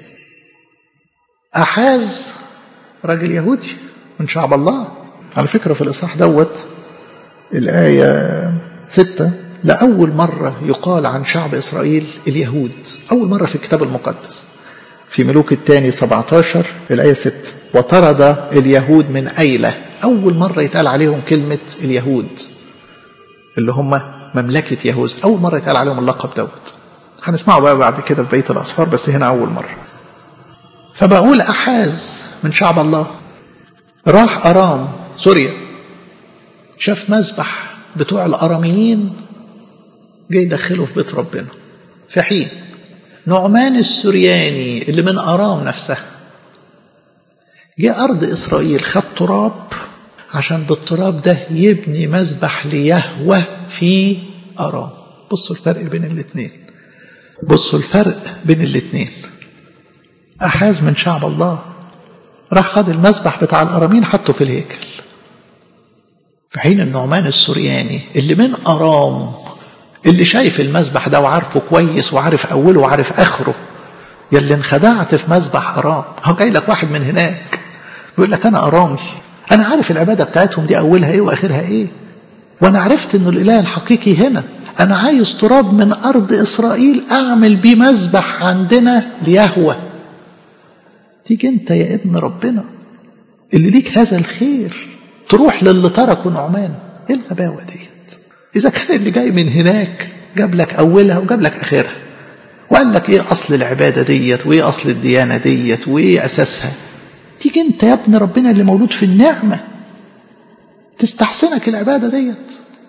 أحاز راجل يهودي من شعب الله على فكرة في الإصحاح دوت الآية ستة لأول مرة يقال عن شعب إسرائيل اليهود أول مرة في الكتاب المقدس في ملوك الثاني 17 الآية 6 وطرد اليهود من أيلة أول مرة يتقال عليهم كلمة اليهود اللي هم مملكة يهوذا أول مرة يتقال عليهم اللقب دوت هنسمعه بقى بعد كده في بقية الأسفار بس هنا أول مرة فبقول أحاز من شعب الله راح أرام سوريا شاف مذبح بتوع الأراميين جاي يدخله في بيت ربنا في حين نعمان السرياني اللي من أرام نفسها جاء أرض إسرائيل خد تراب عشان بالتراب ده يبني مذبح ليهوى في أرام بصوا الفرق بين الاثنين بصوا الفرق بين الاثنين أحاز من شعب الله راح خد المذبح بتاع الأرامين حطه في الهيكل في حين النعمان السرياني اللي من أرام اللي شايف المذبح ده وعارفه كويس وعارف أوله وعارف آخره يلي انخدعت في مذبح أرام هو جاي لك واحد من هناك بيقول لك أنا أرامي أنا عارف العبادة بتاعتهم دي أولها إيه وآخرها إيه وأنا عرفت إنه الإله الحقيقي هنا أنا عايز تراب من أرض إسرائيل أعمل بيه مذبح عندنا ليهوى تيجي أنت يا ابن ربنا اللي ليك هذا الخير تروح للي تركه نعمان إيه الغباوة ديت إذا كان اللي جاي من هناك جاب لك أولها وجاب لك آخرها وقال لك إيه أصل العبادة ديت وإيه أصل الديانة ديت وإيه أساسها تيجي أنت يا ابن ربنا اللي مولود في النعمة تستحسنك العبادة ديت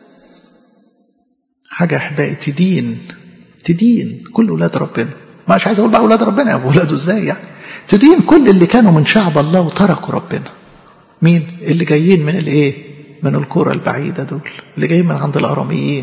حاجة أحبائي تدين تدين كل أولاد ربنا مش عايز أقول بقى أولاد ربنا أولاده إزاي يعني تدين كل اللي كانوا من شعب الله وتركوا ربنا مين اللي جايين من الإيه من القرى البعيدة دول اللي جايين من عند الأراميين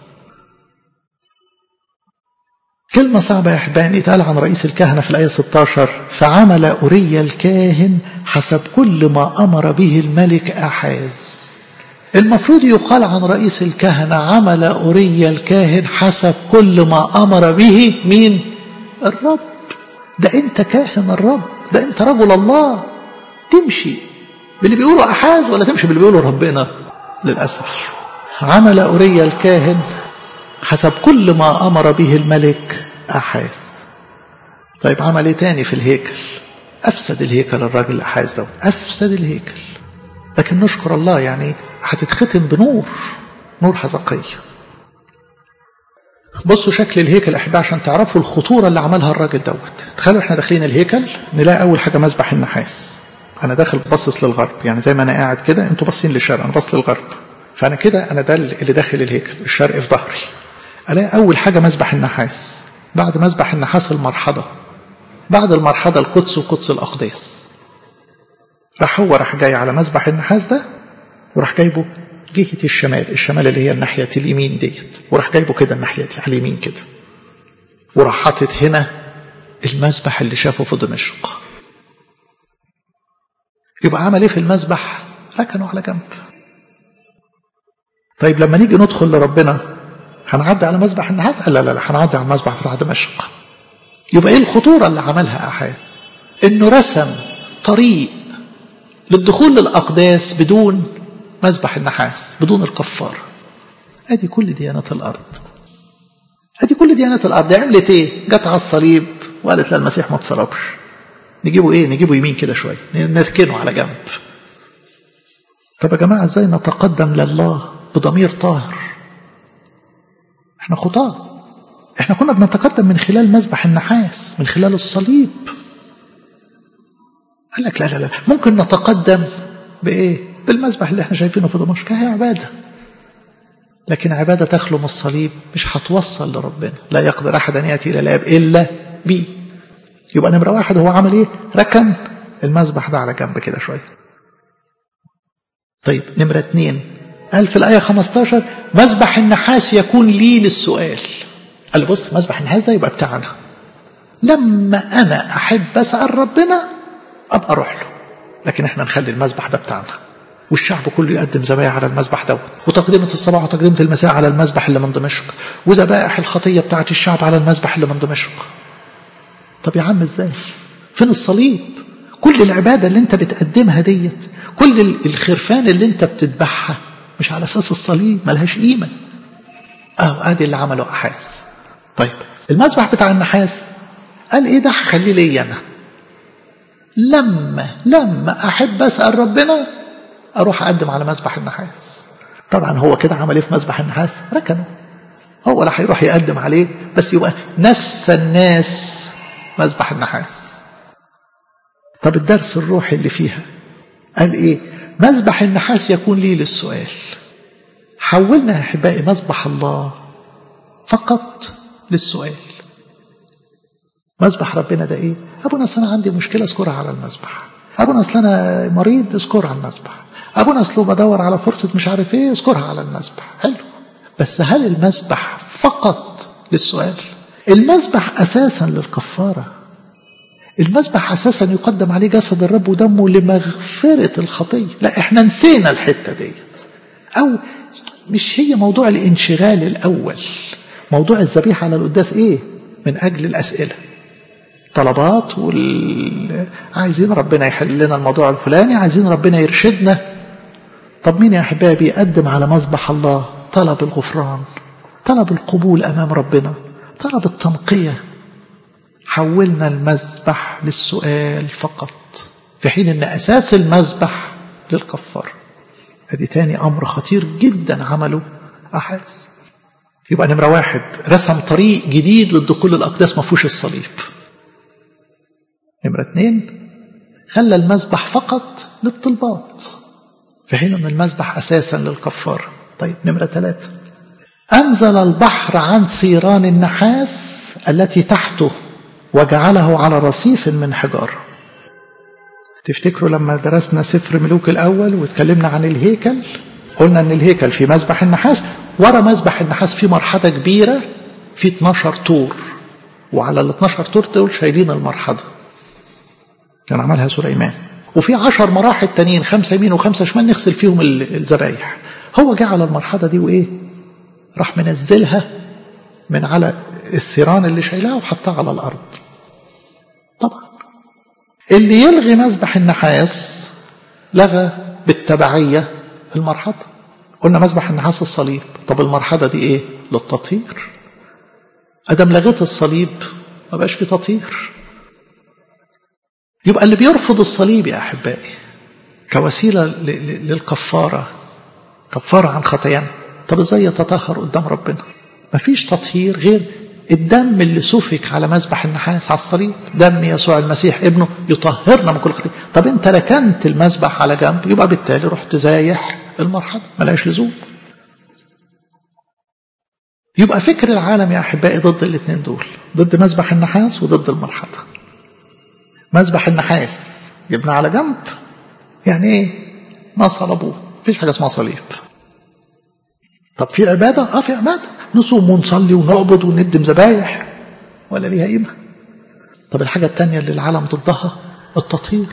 كلمة صعبة يا أحباني اتقال عن رئيس الكهنة في الآية 16 فعمل أوريا الكاهن حسب كل ما أمر به الملك أحاز المفروض يقال عن رئيس الكهنة عمل أوريا الكاهن حسب كل ما أمر به مين الرب ده أنت كاهن الرب ده أنت رجل الله تمشي باللي بيقوله أحاز ولا تمشي باللي بيقوله ربنا للأسف عمل أوريا الكاهن حسب كل ما أمر به الملك أحاز طيب عمل ايه تاني في الهيكل أفسد الهيكل الراجل أحاز دوت أفسد الهيكل لكن نشكر الله يعني هتتختم بنور نور حزقية بصوا شكل الهيكل احبائي عشان تعرفوا الخطوره اللي عملها الراجل دوت تخيلوا احنا داخلين الهيكل نلاقي اول حاجه مسبح النحاس انا داخل باصص للغرب يعني زي ما انا قاعد كده انتوا باصين للشرق انا باص للغرب فانا كده انا ده اللي داخل الهيكل الشرق في ظهري الاقي اول حاجه مسبح النحاس بعد مسبح النحاس المرحضه بعد المرحضه القدس وقدس الاقداس راح هو راح جاي على مسبح النحاس ده وراح جايبه جهة الشمال الشمال اللي هي الناحية اليمين ديت وراح جايبه كده الناحية دي على اليمين كده وراح حاطط هنا المسبح اللي شافه في دمشق يبقى عمل ايه في المسبح ركنه على جنب طيب لما نيجي ندخل لربنا هنعدي على مسبح النحاس لا لا لا هنعدي على المسبح بتاع دمشق يبقى ايه الخطورة اللي عملها أحاز انه رسم طريق للدخول للأقداس بدون مسبح النحاس بدون الكفار ادي كل ديانات الارض ادي كل ديانات الارض عملت ايه جت على الصليب وقالت لا المسيح ما اتصلبش نجيبه ايه نجيبه يمين كده شويه نركنه على جنب طب يا جماعه ازاي نتقدم لله بضمير طاهر احنا خطاه احنا كنا بنتقدم من خلال مسبح النحاس من خلال الصليب قال لك لا لا لا ممكن نتقدم بايه بالمسبح اللي احنا شايفينه في دمشق هي عبادة لكن عبادة تخلو من الصليب مش هتوصل لربنا لا يقدر أحد أن يأتي إلى الآب إلا بي يبقى نمرة واحد هو عمل إيه ركن المسبح ده على جنب كده شوية طيب نمرة اتنين قال في الآية 15 مسبح النحاس يكون لي للسؤال قال بص مسبح النحاس ده يبقى بتاعنا لما أنا أحب أسأل ربنا أبقى أروح له لكن احنا نخلي المسبح ده بتاعنا والشعب كله يقدم ذبائح على المسبح دوت وتقدمة الصباح وتقدمة المساء على المسبح اللي من دمشق وذبائح الخطية بتاعت الشعب على المسبح اللي من دمشق طب يا عم ازاي فين الصليب كل العبادة اللي انت بتقدمها ديت كل الخرفان اللي انت بتذبحها مش على اساس الصليب ملهاش قيمة اهو ادي اللي عمله احاس طيب المسبح بتاع النحاس قال ايه ده هخليه ليا انا لما لما احب اسال ربنا اروح اقدم على مسبح النحاس طبعا هو كده عمل ايه في مسبح النحاس ركنه هو لا هيروح يقدم عليه بس يبقى نسى الناس مسبح النحاس طب الدرس الروحي اللي فيها قال ايه مسبح النحاس يكون لي للسؤال حولنا يا احبائي مسبح الله فقط للسؤال مسبح ربنا ده ايه ابونا اصل انا عندي مشكله اذكرها على المسبح ابونا اصل انا مريض اذكرها على المسبح ابونا اصل بدور على فرصه مش عارف ايه اذكرها على المسبح حلو بس هل المسبح فقط للسؤال المسبح اساسا للكفاره المسبح اساسا يقدم عليه جسد الرب ودمه لمغفره الخطيه لا احنا نسينا الحته ديت او مش هي موضوع الانشغال الاول موضوع الذبيحه على القداس ايه من اجل الاسئله طلبات وال... عايزين ربنا يحل لنا الموضوع الفلاني عايزين ربنا يرشدنا طب مين يا احبابي بيقدم على مذبح الله طلب الغفران طلب القبول امام ربنا طلب التنقيه حولنا المذبح للسؤال فقط في حين ان اساس المذبح للكفار ادي تاني امر خطير جدا عمله احاز يبقى نمره واحد رسم طريق جديد للدخول للاقداس ما فيهوش الصليب نمرة اثنين خلى المذبح فقط للطلبات في حين أن المذبح أساسا للكفارة طيب نمرة ثلاثة أنزل البحر عن ثيران النحاس التي تحته وجعله على رصيف من حجارة تفتكروا لما درسنا سفر ملوك الأول واتكلمنا عن الهيكل قلنا أن الهيكل في مذبح النحاس ورا مذبح النحاس في مرحلة كبيرة في 12 طور وعلى ال 12 طور دول شايلين المرحضة كان عملها سليمان وفي عشر مراحل تانيين خمسة يمين وخمسة شمال نغسل فيهم الذبايح هو جه على المرحلة دي وإيه راح منزلها من على الثيران اللي شايلها وحطها على الأرض طبعا اللي يلغي مذبح النحاس لغى بالتبعية المرحلة قلنا مذبح النحاس الصليب طب المرحلة دي ايه للتطهير ادم لغيت الصليب ما بقاش في تطهير يبقى اللي بيرفض الصليب يا احبائي كوسيله للكفاره كفاره عن خطايانا طب ازاي يتطهر قدام ربنا مفيش تطهير غير الدم اللي سفك على مذبح النحاس على الصليب دم يسوع المسيح ابنه يطهرنا من كل خطيه طب انت ركنت المذبح على جنب يبقى بالتالي رحت زايح المرحضه ملهاش لزوم يبقى فكر العالم يا احبائي ضد الاثنين دول ضد مذبح النحاس وضد المرحضه مذبح النحاس جبناه على جنب يعني ايه ما صلبوه مفيش حاجه اسمها صليب طب في عباده اه في عباده نصوم ونصلي ونعبد وندم ذبايح ولا ليها قيمه طب الحاجه الثانيه اللي العالم ضدها التطهير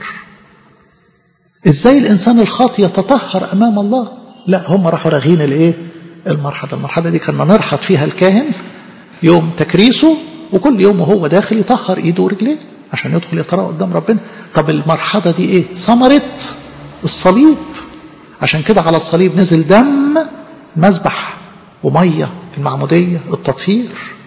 ازاي الانسان الخاطي يتطهر امام الله لا هم راحوا راغين الايه المرحله المرحله دي كنا نرحض فيها الكاهن يوم تكريسه وكل يوم وهو داخل يطهر ايده ورجليه عشان يدخل يتراءى قدام ربنا طب المرحله دي ايه ثمره الصليب عشان كده على الصليب نزل دم مذبح وميه المعموديه التطهير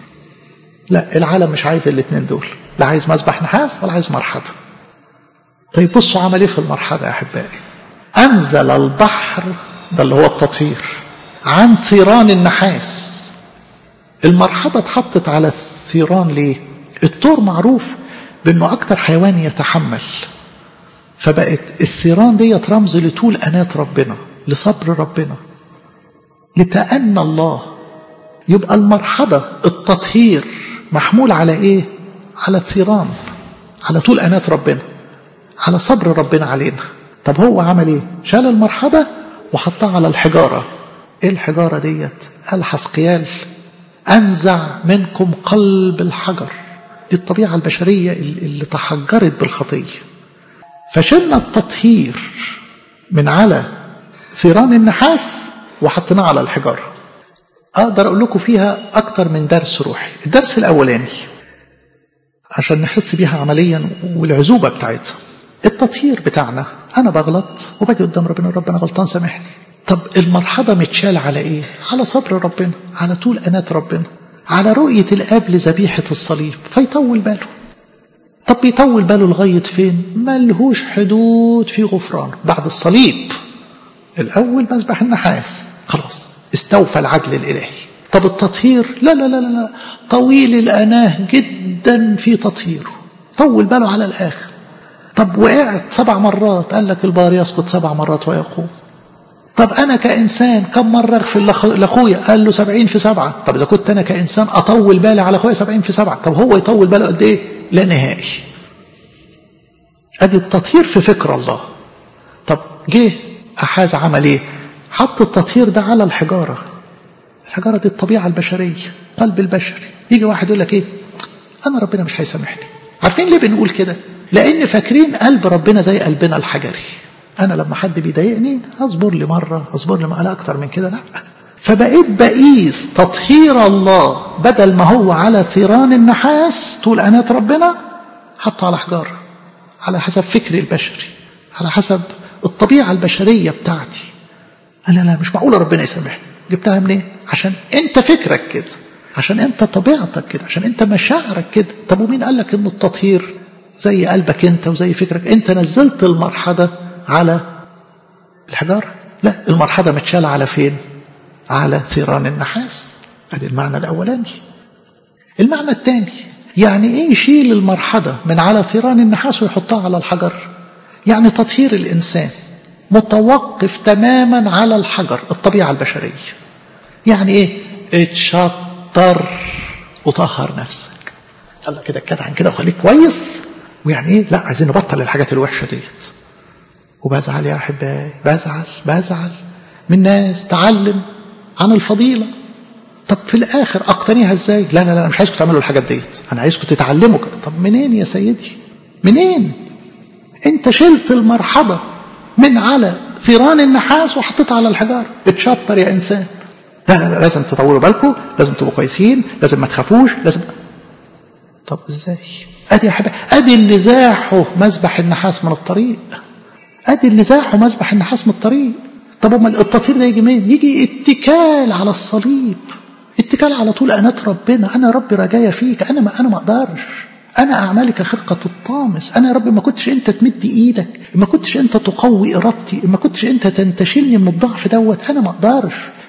لا العالم مش عايز الاثنين دول لا عايز مذبح نحاس ولا عايز مرحله طيب بصوا عمل ايه في المرحله يا احبائي انزل البحر ده اللي هو التطهير عن ثيران النحاس المرحله اتحطت على الثيران ليه الثور معروف بانه اكتر حيوان يتحمل فبقت الثيران ديت رمز لطول انات ربنا لصبر ربنا لتأنى الله يبقى المرحلة التطهير محمول على ايه على الثيران على طول انات ربنا على صبر ربنا علينا طب هو عمل ايه شال المرحلة وحطها على الحجارة ايه الحجارة ديت قال حسقيال انزع منكم قلب الحجر دي الطبيعة البشرية اللي تحجرت بالخطية فشلنا التطهير من على ثيران النحاس وحطيناه على الحجارة أقدر أقول لكم فيها أكتر من درس روحي الدرس الأولاني عشان نحس بيها عمليا والعزوبة بتاعتها التطهير بتاعنا أنا بغلط وباجي قدام ربنا ربنا غلطان سامحني طب المرحلة متشال على إيه؟ على صبر ربنا على طول أنات ربنا على رؤية الآب لذبيحة الصليب فيطول باله طب بيطول باله لغاية فين؟ ملهوش حدود في غفران بعد الصليب الأول مذبح النحاس خلاص استوفى العدل الإلهي طب التطهير لا لا لا لا طويل الأناه جدا في تطهيره طول باله على الآخر طب وقعت سبع مرات قال لك البار يسقط سبع مرات ويقوم طب أنا كإنسان كم مرة أغفر لأخويا قال له سبعين في سبعة طب إذا كنت أنا كإنسان أطول بالي على أخويا سبعين في سبعة طب هو يطول باله قد إيه لا نهائي أدي التطهير في فكر الله طب جه أحاز عمل إيه حط التطهير ده على الحجارة الحجارة دي الطبيعة البشرية قلب البشري يجي واحد يقول لك إيه أنا ربنا مش هيسامحني عارفين ليه بنقول كده لأن فاكرين قلب ربنا زي قلبنا الحجري أنا لما حد بيضايقني أصبر لي مرة أصبر لي لا أكتر من كده لا فبقيت بقيس تطهير الله بدل ما هو على ثيران النحاس طول أنات ربنا حطه على حجارة على حسب فكري البشري على حسب الطبيعة البشرية بتاعتي أنا لا مش معقولة ربنا يسامحني جبتها منين؟ عشان أنت فكرك كده عشان أنت طبيعتك كده عشان أنت مشاعرك كده طب ومين قال لك إنه التطهير زي قلبك أنت وزي فكرك أنت نزلت المرحلة على الحجارة لا المرحلة متشالة على فين على ثيران النحاس ادي المعنى الاولاني المعنى الثاني يعني ايه يشيل المرحلة من على ثيران النحاس ويحطها على الحجر يعني تطهير الانسان متوقف تماما على الحجر الطبيعة البشرية يعني ايه اتشطر وطهر نفسك يلا كده كده عن كده وخليك كويس ويعني ايه لا عايزين نبطل الحاجات الوحشة ديت وبزعل يا احبائي بزعل بزعل من ناس تعلم عن الفضيلة طب في الآخر أقتنيها إزاي لا لا لا أنا مش عايزكم تعملوا الحاجات ديت أنا عايزكم تتعلموا كده طب منين يا سيدي منين أنت شلت المرحبة من على ثيران النحاس وحطيتها على الحجارة اتشطر يا إنسان لا لا لا لازم تطولوا بالكم لازم تبقوا كويسين لازم ما تخافوش لازم طب ازاي ادي يا حبيبي ادي اللي زاحوا مذبح النحاس من الطريق ادي اللي زاحوا مذبح النحاس من الطريق طب امال التطهير ده يجي منين؟ يجي اتكال على الصليب اتكال على طول انات ربنا انا ربي رجايا فيك انا ما انا ما اقدرش انا اعمالك خرقه الطامس انا يا رب ما كنتش انت تمد ايدك ما كنتش انت تقوي ارادتي ما كنتش انت تنتشلني من الضعف دوت انا ما اقدرش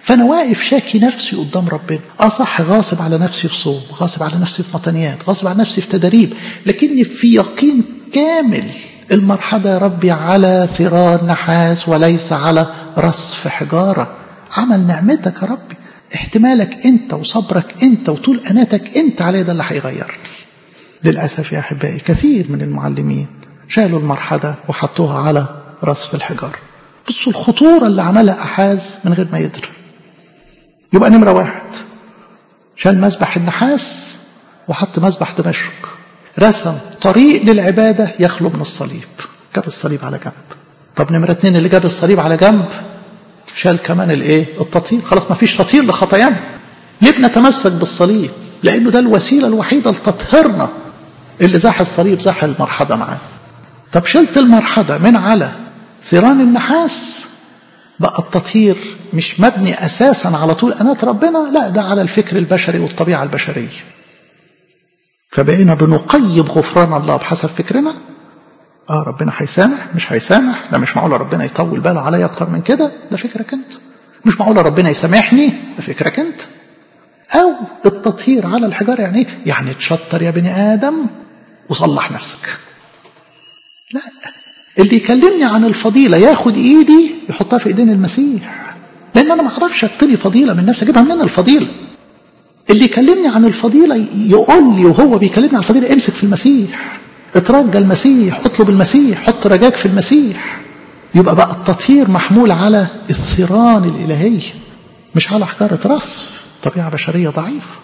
فانا واقف شاكي نفسي قدام ربنا اه صح غاصب على نفسي في صوم غاصب على نفسي في مطنيات غاصب على نفسي في تدريب لكني في يقين كامل المرحلة يا ربي على ثيران نحاس وليس على رصف حجارة عمل نعمتك يا ربي احتمالك انت وصبرك انت وطول اناتك انت عليه ده اللي هيغيرني للأسف يا أحبائي كثير من المعلمين شالوا المرحلة وحطوها على رصف الحجار بصوا الخطورة اللي عملها أحاز من غير ما يدري يبقى نمرة واحد شال مسبح النحاس وحط مسبح دمشق رسم طريق للعبادة يخلو من الصليب جاب الصليب على جنب طب نمرة اتنين اللي جاب الصليب على جنب شال كمان الايه التطهير خلاص ما فيش تطهير لخطايانا ليه بنتمسك بالصليب لانه ده الوسيله الوحيده لتطهيرنا اللي زاح الصليب زاح المرحضه معاه طب شلت المرحضه من على ثيران النحاس بقى التطهير مش مبني اساسا على طول انات ربنا لا ده على الفكر البشري والطبيعه البشريه فبقينا بنقيم غفران الله بحسب فكرنا اه ربنا هيسامح مش هيسامح لا مش معقول ربنا يطول باله عليا اكتر من كده ده فكرك انت مش معقول ربنا يسامحني ده فكرك انت او التطهير على الحجار يعني ايه يعني تشطر يا بني ادم وصلح نفسك لا اللي يكلمني عن الفضيلة ياخد ايدي يحطها في ايدين المسيح لان انا ما اعرفش ابتدي فضيلة من نفسي اجيبها منين الفضيلة اللي يكلمني عن الفضيلة يقول لي وهو بيكلمني عن الفضيلة امسك في المسيح اترجى المسيح اطلب المسيح حط رجاك في المسيح يبقى بقى التطهير محمول على الثيران الإلهية مش على حجارة رصف طبيعة بشرية ضعيفة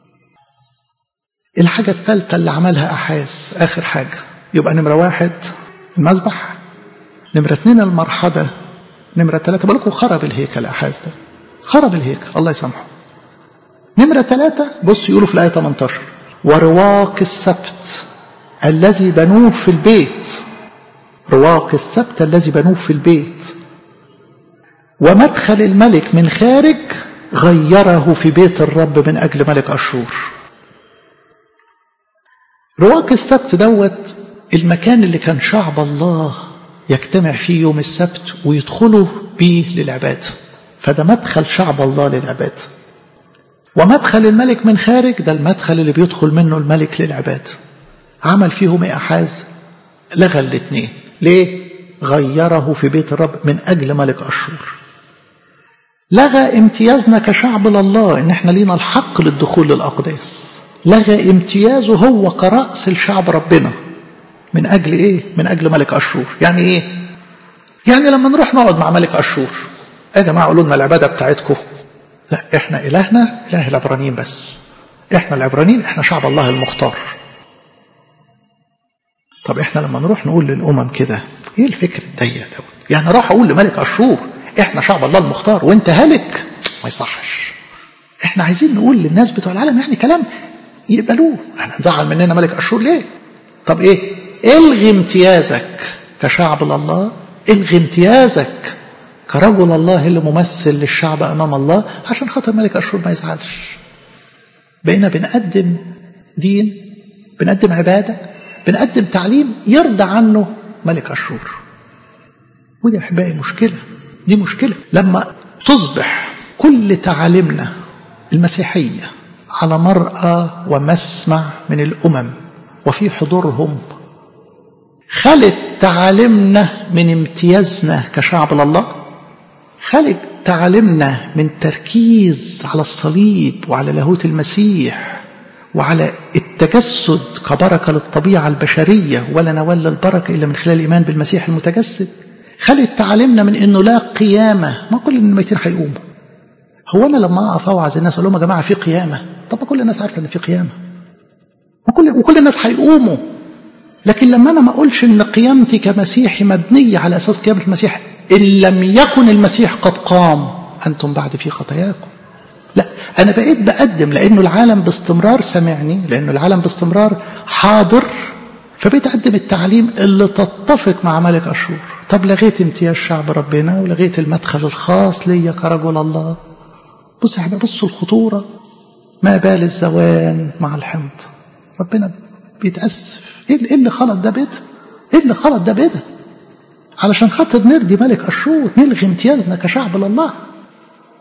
الحاجة الثالثة اللي عملها أحاس آخر حاجة يبقى نمرة واحد المذبح نمرة اثنين المرحبة نمرة ثلاثة بالكم خرب الهيكل أحاس ده خرب الهيكل الله يسامحه نمرة ثلاثة بص يقولوا في الآية 18 ورواق السبت الذي بنوه في البيت رواق السبت الذي بنوه في البيت ومدخل الملك من خارج غيره في بيت الرب من أجل ملك أشور رواق السبت دوت المكان اللي كان شعب الله يجتمع فيه يوم السبت ويدخلوا به للعبادة فده مدخل شعب الله للعبادة ومدخل الملك من خارج ده المدخل اللي بيدخل منه الملك للعبادة عمل فيهم ايه أحاز لغى الاثنين ليه غيره في بيت الرب من أجل ملك أشور لغى امتيازنا كشعب لله ان احنا لينا الحق للدخول للأقداس لغى امتيازه هو كرأس الشعب ربنا من أجل إيه؟ من أجل ملك أشور يعني إيه؟ يعني لما نروح نقعد مع ملك أشور يا جماعة قولوا لنا العبادة بتاعتكم لا إحنا إلهنا إله العبرانيين بس إحنا العبرانيين إحنا شعب الله المختار طب إحنا لما نروح نقول للأمم كده إيه الفكر الضيق ده يعني راح أقول لملك أشور إحنا شعب الله المختار وأنت هلك ما يصحش إحنا عايزين نقول للناس بتوع العالم يعني كلام يقبلوه احنا نزعل مننا ملك أشور ليه طب إيه الغي امتيازك كشعب لله الغي امتيازك كرجل الله اللي ممثل للشعب امام الله عشان خاطر ملك اشور ما يزعلش بقينا بنقدم دين بنقدم عباده بنقدم تعليم يرضى عنه ملك اشور ودي احبائي مشكله دي مشكله لما تصبح كل تعاليمنا المسيحيه على مرأى ومسمع من الامم وفي حضورهم خلت تعاليمنا من امتيازنا كشعب لله خلت تعاليمنا من تركيز على الصليب وعلى لاهوت المسيح وعلى التجسد كبركة للطبيعة البشرية ولا نوال البركة إلا من خلال الإيمان بالمسيح المتجسد خلت تعاليمنا من أنه لا قيامة ما كل الميتين هيقوموا هو أنا لما أقف أوعظ الناس أقول لهم يا جماعة في قيامة طب ما كل الناس عارفة أن في قيامة وكل, وكل الناس هيقوموا لكن لما أنا ما أقولش أن قيامتي كمسيحي مبنية على أساس قيامة المسيح إن لم يكن المسيح قد قام أنتم بعد في خطاياكم لا أنا بقيت بقدم لأنه العالم باستمرار سمعني لأنه العالم باستمرار حاضر فبقيت أقدم التعليم اللي تتفق مع ملك أشور طب لغيت امتياز شعب ربنا ولغيت المدخل الخاص ليا كرجل الله بص يا حبيبي بصوا الخطورة ما بال الزوان مع الحمض ربنا بيتأسف ايه اللي خلط ده بيت ايه اللي خلط ده بيت علشان خاطر نرضي ملك أشور نلغي امتيازنا كشعب لله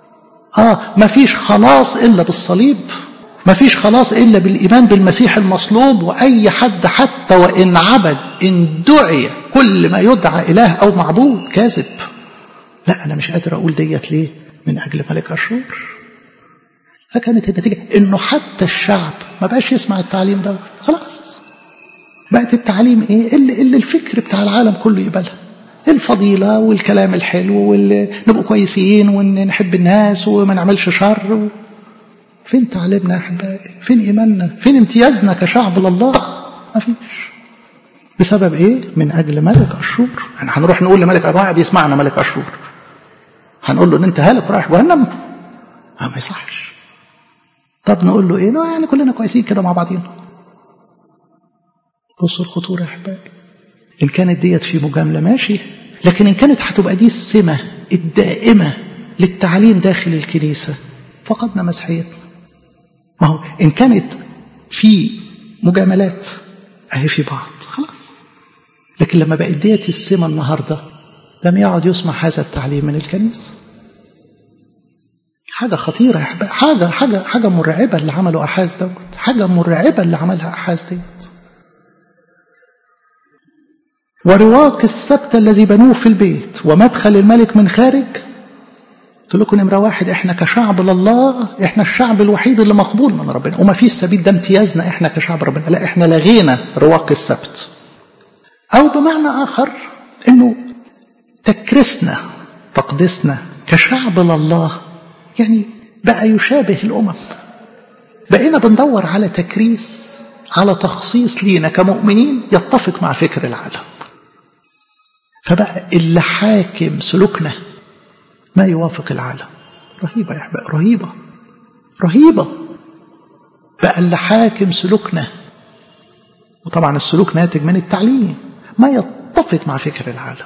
اه مفيش خلاص الا بالصليب مفيش خلاص الا بالايمان بالمسيح المصلوب واي حد حتى وان عبد ان دعي كل ما يدعى اله او معبود كاذب لا انا مش قادر اقول ديت ليه من اجل ملك اشور فكانت النتيجه انه حتى الشعب ما بقاش يسمع التعليم دوت خلاص بقت التعليم ايه اللي, اللي الفكر بتاع العالم كله يقبلها الفضيلة والكلام الحلو واللي نبقوا كويسين وان نحب الناس وما نعملش شر و... فين تعليمنا يا احبائي فين ايماننا فين امتيازنا كشعب لله ما فيش بسبب ايه من اجل ملك اشور يعني هنروح نقول لملك واحد يسمعنا ملك اشور هنقول له ان انت هالك رايح جهنم ما يصحش طب نقول له ايه لا يعني كلنا كويسين كده مع بعضينا بصوا الخطوره يا احبائي ان كانت ديت في مجامله ماشي لكن ان كانت هتبقى دي السمه الدائمه للتعليم داخل الكنيسه فقدنا مسيحيتنا ما هو ان كانت في مجاملات اهي في بعض خلاص لكن لما بقت ديت السمه النهارده لم يعد يسمع هذا التعليم من الكنيسه حاجة خطيرة يا أحباب حاجة حاجة حاجة مرعبة اللي عمله أحاز دوت حاجة مرعبة اللي عملها أحاز ديت ورواق السبت الذي بنوه في البيت ومدخل الملك من خارج قلت لكم نمرة واحد احنا كشعب لله احنا الشعب الوحيد اللي مقبول من ربنا وما فيش سبيل ده امتيازنا احنا كشعب ربنا لا احنا لغينا رواق السبت او بمعنى اخر انه تكرسنا تقدسنا كشعب لله يعني بقى يشابه الامم بقينا بندور على تكريس على تخصيص لينا كمؤمنين يتفق مع فكر العالم فبقى اللي حاكم سلوكنا ما يوافق العالم رهيبة يا أحباب رهيبة رهيبة بقى اللي حاكم سلوكنا وطبعا السلوك ناتج من التعليم ما يتفق مع فكر العالم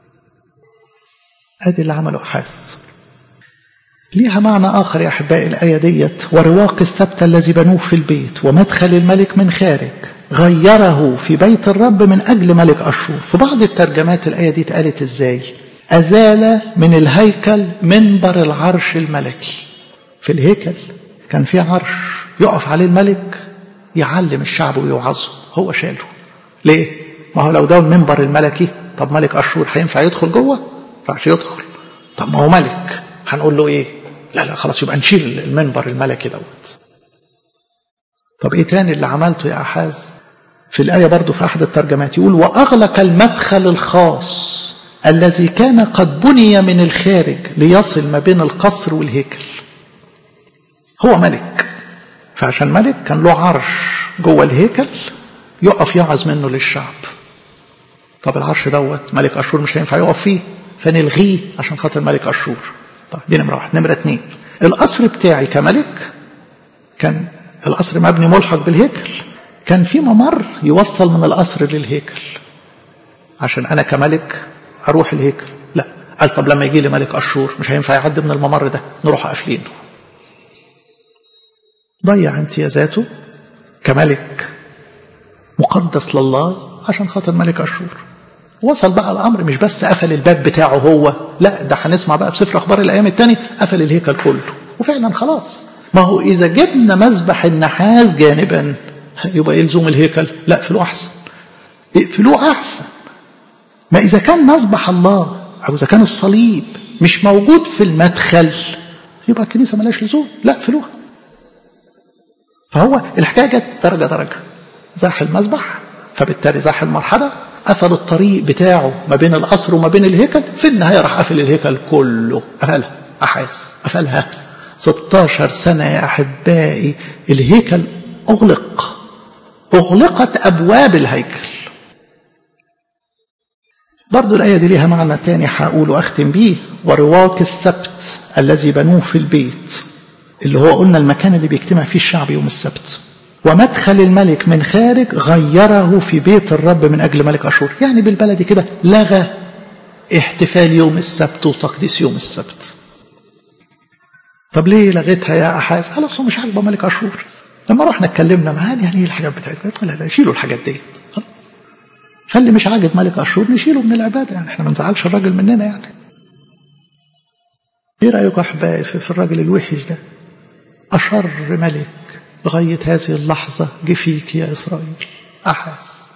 ادي اللي عمله أحاس ليها معنى آخر يا أحبائي الآية ديت ورواق السبت الذي بنوه في البيت ومدخل الملك من خارج غيره في بيت الرب من أجل ملك أشور في بعض الترجمات الآية دي اتقالت إزاي أزال من الهيكل منبر العرش الملكي في الهيكل كان في عرش يقف عليه الملك يعلم الشعب ويوعظه هو شاله ليه؟ ما هو لو ده المنبر الملكي طب ملك أشور هينفع يدخل جوه؟ ما ينفعش يدخل طب ما هو ملك هنقول له ايه؟ لا لا خلاص يبقى نشيل المنبر الملكي دوت طب ايه تاني اللي عملته يا احاز في الايه برضو في احد الترجمات يقول واغلق المدخل الخاص الذي كان قد بني من الخارج ليصل ما بين القصر والهيكل هو ملك فعشان ملك كان له عرش جوه الهيكل يقف يعظ منه للشعب طب العرش دوت ملك اشور مش هينفع يقف فيه فنلغيه عشان خاطر ملك اشور طيب دي نمره واحد نمره اثنين القصر بتاعي كملك كان القصر مبني ملحق بالهيكل كان في ممر يوصل من القصر للهيكل عشان انا كملك اروح الهيكل لا قال طب لما يجي لي ملك اشور مش هينفع يعدي من الممر ده نروح قافلينه ضيع امتيازاته كملك مقدس لله عشان خاطر ملك اشور وصل بقى الامر مش بس قفل الباب بتاعه هو لا ده هنسمع بقى بسفر اخبار الايام الثاني قفل الهيكل كله وفعلا خلاص ما هو اذا جبنا مذبح النحاس جانبا يبقى يلزم الهيكل لا اقفلوه احسن اقفلوه احسن ما اذا كان مذبح الله او اذا كان الصليب مش موجود في المدخل يبقى الكنيسه ملهاش لزوم لا اقفلوها فهو الحكايه جت درجه درجه زاح المذبح فبالتالي زاح المرحله قفل الطريق بتاعه ما بين القصر وما بين الهيكل في النهايه راح قفل الهيكل كله قفلها احاس قفلها 16 سنه يا احبائي الهيكل اغلق اغلقت ابواب الهيكل برضو الآية دي ليها معنى تاني هقول وأختم بيه ورواق السبت الذي بنوه في البيت اللي هو قلنا المكان اللي بيجتمع فيه الشعب يوم السبت ومدخل الملك من خارج غيره في بيت الرب من أجل ملك أشور يعني بالبلدي كده لغى احتفال يوم السبت وتقديس يوم السبت طب ليه لغيتها يا أحاز خلاص هو مش عاجبه ملك أشور لما رحنا اتكلمنا معاه يعني ايه الحاجات بتاعتنا لا لا شيلوا الحاجات دي خلاص فاللي مش عاجب ملك أشور نشيله من العبادة يعني احنا ما نزعلش الراجل مننا يعني ايه رايكم احبائي في الراجل الوحش ده اشر ملك لغايه هذه اللحظه جه فيك يا اسرائيل احاس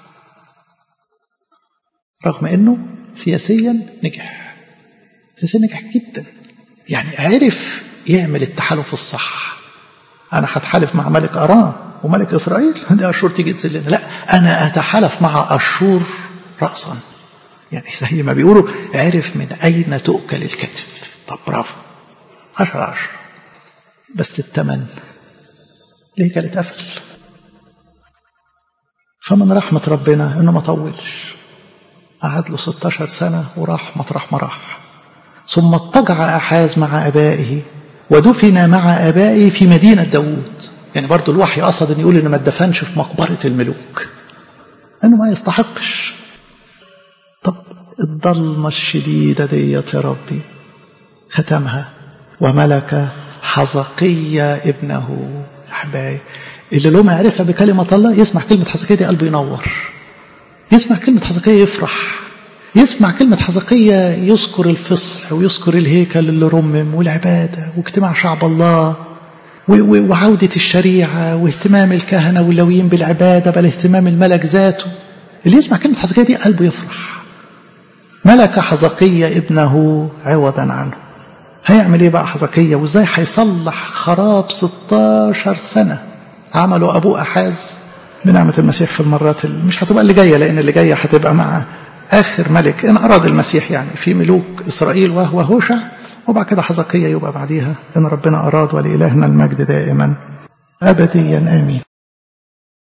رغم انه سياسيا نجح سياسيا نجح جدا يعني عرف يعمل التحالف الصح انا هتحالف مع ملك ارام وملك اسرائيل دي اشور تيجي تذلنا لا انا اتحالف مع اشور راسا يعني زي ما بيقولوا عرف من اين تؤكل الكتف طب برافو عشرة عشرة بس التمن ليه كان اتقفل فمن رحمة ربنا انه ما طولش قعد له 16 سنة وراح مطرح ما راح ثم اضطجع أحاز مع أبائه ودفن مع أبائه في مدينة داوود يعني برضو الوحي قصد أن يقول إنه ما اتدفنش في مقبرة الملوك أنه ما يستحقش طب الضلمة الشديدة ديت يا ربي ختمها وملك حزقية ابنه أحبائي اللي له معرفة بكلمة الله يسمع كلمة حزقية دي قلبه ينور يسمع كلمة حزقية يفرح يسمع كلمة حزقية يذكر الفصح ويذكر الهيكل اللي رمم والعبادة واجتماع شعب الله وعودة الشريعة واهتمام الكهنة واللويين بالعبادة بل اهتمام الملك ذاته اللي يسمع كلمة حزقية دي قلبه يفرح ملك حزقية ابنه عوضا عنه هيعمل ايه بقى حزقية وازاي هيصلح خراب 16 سنة عمله ابوه احاز بنعمة المسيح في المرات اللي مش هتبقى اللي جاية لأن اللي جاية هتبقى مع آخر ملك إن أراد المسيح يعني في ملوك إسرائيل وهو هوشع وبعد كده حزقية يبقى بعديها إن ربنا أراد ولإلهنا المجد دائما أبديا آمين